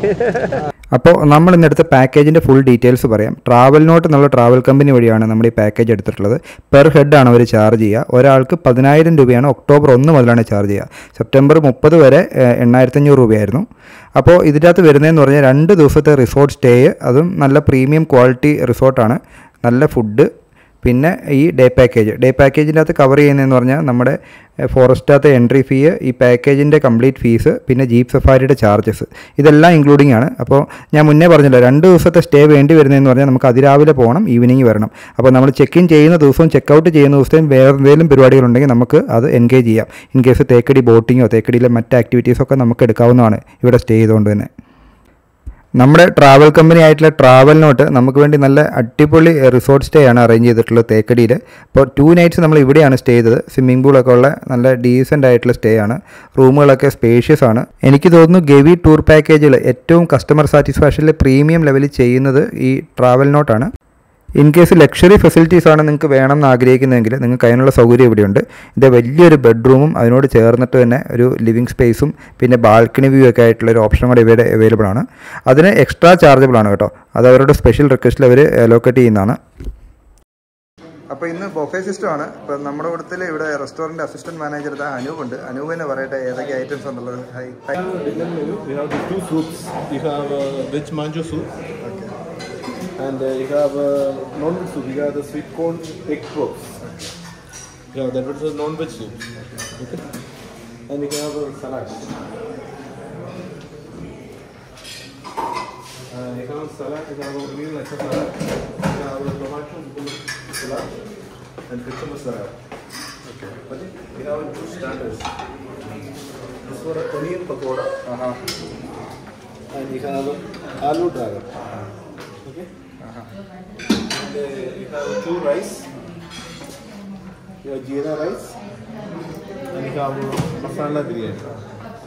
അപ്പോൾ നമ്മൾ ഇന്നെടുത്ത പാക്കേജിൻ്റെ ഫുൾ ഡീറ്റെയിൽസ് പറയാം ട്രാവൽ നോട്ട് എന്നുള്ള ട്രാവൽ കമ്പനി വഴിയാണ് നമ്മൾ ഈ പാക്കേജ് എടുത്തിട്ടുള്ളത് പെർ ഹെഡ് ആണ് അവർ ചാർജ് ചെയ്യുക ഒരാൾക്ക് പതിനായിരം രൂപയാണ് ഒക്ടോബർ ഒന്ന് മുതലാണ് ചാർജ് ചെയ്യുക സെപ്റ്റംബർ മുപ്പത് വരെ ഏഹ്, എണ്ണായിരത്തഞ്ഞൂറ് രൂപയായിരുന്നു അപ്പോൾ ഇതിൻ്റെ അകത്ത് വരുന്നതെന്ന് പറഞ്ഞാൽ രണ്ട് ദിവസത്തെ റിസോർട്ട് സ്റ്റേ അതും നല്ല പ്രീമിയം ക്വാളിറ്റി റിസോർട്ടാണ് നല്ല ഫുഡ് പിന്നെ ഈ ഡേ പാക്കേജ് ഡേ പാക്കേജിൻ്റെ അകത്ത് കവർ ചെയ്യുന്നതെന്ന് പറഞ്ഞാൽ നമ്മുടെ ഫോറസ്റ്റിനകത്തെ എൻട്രി ഫീ ഈ പാക്കേജിൻ്റെ കംപ്ലീറ്റ് ഫീസ് പിന്നെ ജീപ്പ് സഫാരിയുടെ ചാർജസ് ഇതെല്ലാം ഇൻക്ലൂഡിംഗ് ആണ് അപ്പോൾ ഞാൻ മുന്നേ പറഞ്ഞല്ലോ രണ്ട് ദിവസത്തെ സ്റ്റേ വേണ്ടി വരുന്നതെന്ന് പറഞ്ഞാൽ നമുക്ക് അതിരാവിലെ പോകണം ഈവനിങ് വരണം അപ്പോൾ നമ്മൾ ചെക്ക് ഇൻ ചെയ്യുന്ന ദിവസവും ചെക്ക് ഔട്ട് ചെയ്യുന്ന ദിവസത്തെയും വേറെ എന്തെങ്കിലും പരിപാടികളുണ്ടെങ്കിൽ നമുക്ക് അത് എൻഗേജ് ചെയ്യാം ഇൻ കേസ് തേക്കടി ബോട്ടിങ്ങോ തേക്കടിയിലെ മറ്റ് ആക്ടിവിറ്റീസൊക്കെ നമുക്ക് എടുക്കാവുന്നതാണ് ഇവിടെ സ്റ്റേ ചെയ്തുകൊണ്ട് തന്നെ നമ്മുടെ ട്രാവൽ കമ്പനി ആയിട്ടുള്ള ട്രാവൽ നോട്ട് നമുക്ക് വേണ്ടി നല്ല അടിപൊളി റിസോർട്ട് സ്റ്റേ ആണ് അറേഞ്ച് ചെയ്തിട്ടുള്ളത് തേക്കടിയിൽ അപ്പോൾ ടു നൈറ്റ്സ് നമ്മൾ ഇവിടെയാണ് സ്റ്റേ ചെയ്തത് സ്വിമ്മിംഗ് പൂളൊക്കെ ഉള്ള നല്ല ഡീസൻ്റ് ആയിട്ടുള്ള സ്റ്റേ ആണ് റൂമുകളൊക്കെ സ്പേഷ്യസ് ആണ് എനിക്ക് തോന്നുന്നു ഗവി ടൂർ പാക്കേജിൽ ഏറ്റവും കസ്റ്റമർ സാറ്റിസ്ഫാക്ഷനിൽ പ്രീമിയം ലെവലിൽ ചെയ്യുന്നത് ഈ ട്രാവൽ നോട്ടാണ് ഇൻ കേസ് ലക്ഷറി ഫെസിലിറ്റീസ് ആണ് നിങ്ങൾക്ക് വേണമെന്ന് ആഗ്രഹിക്കുന്നതെങ്കിൽ നിങ്ങൾക്ക് അതിനുള്ള സൗകര്യം ഇവിടെയുണ്ട് ഇത് വലിയൊരു ബെഡ്റൂമും അതിനോട് ചേർന്നിട്ട് തന്നെ ഒരു ലിവിങ് സ്പേസും പിന്നെ ബാൽക്കണി വ്യൂ ഒക്കെ ആയിട്ടുള്ള ഒരു ഓപ്ഷൻ കൂടെ ഇവിടെ അവൈലബിൾ ആണ് അതിന് എക്സ്ട്രാ ചാർജബിൾ ആണ് കേട്ടോ അത് അവരുടെ സ്പെഷ്യൽ റിക്വസ്റ്റിൽ അവർ അലോക്കേറ്റ് ചെയ്യുന്നതാണ് അപ്പോൾ ഇന്ന് ബൊഫേ സിസ്റ്റം ആണ് ഇപ്പം നമ്മുടെ കൂട്ടത്തിൽ ഇവിടെ റെസ്റ്റോറൻറ്റ് അസിസ്റ്റന്റ് മാനേജർ അനൂപ് ഉണ്ട് അനൂപ് തന്നെ പറയട്ടെ ഏതൊക്കെ ഐറ്റംസ് ഉണ്ടുള്ളത് hi Dinner menu, we have the two soups. You have uh, veg manjo soup, and uh, you have uh, non-veg soup. You have the sweet corn egg props. Yeah, that was a non-veg soup. Okay, and you have a salad. Uh, you have salad. You have a green lettuce salad. You have a tomato salad and cucumber salad. Okay. Okay. You have two standards. This one a onion pakoda. And you have aloo dragon. Okay. And uh, you have two rice. You have jeera rice. And you have masala biryani.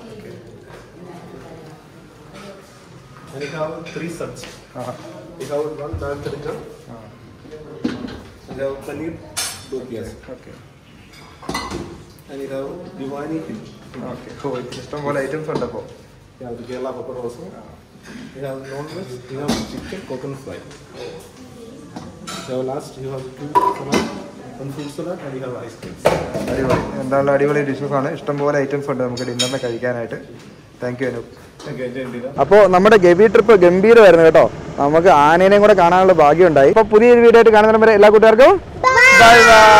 And you have three sabji. You have one dal tadka. And you have paneer dopiyas. Okay And you have diwani hill. Okay ഇഷ്ടംപോലെ items ഉണ്ട് അപ്പോൾ You have the Kerala pepper also. You have non-veg, you have chicken coconut fry. You have last, you have two salad one fruit salad, and you have ice creams. അടിപൊളി എന്തായാലും അടിപൊളി dishes ആണ് ഇഷ്ടംപോലെ items ഉണ്ട് നമുക്ക് ഡിന്നറിന് കഴിക്കാനായിട്ട് thank you Anoop Okay, enjoy dinner. അപ്പോൾ നമ്മുടെ ഗവി ട്രിപ്പ് ഗംഭീരമായിരുന്നു കേട്ടോ നമുക്ക് ആനേനെയും കൂടെ കാണാനുള്ള ഭാഗ്യം ഉണ്ടായി അപ്പോൾ പുതിയൊരു വീഡിയോ ആയിട്ട് കാണുന്നവരെ എല്ലാ കൂട്ടുകാർക്കും ബൈ ബൈ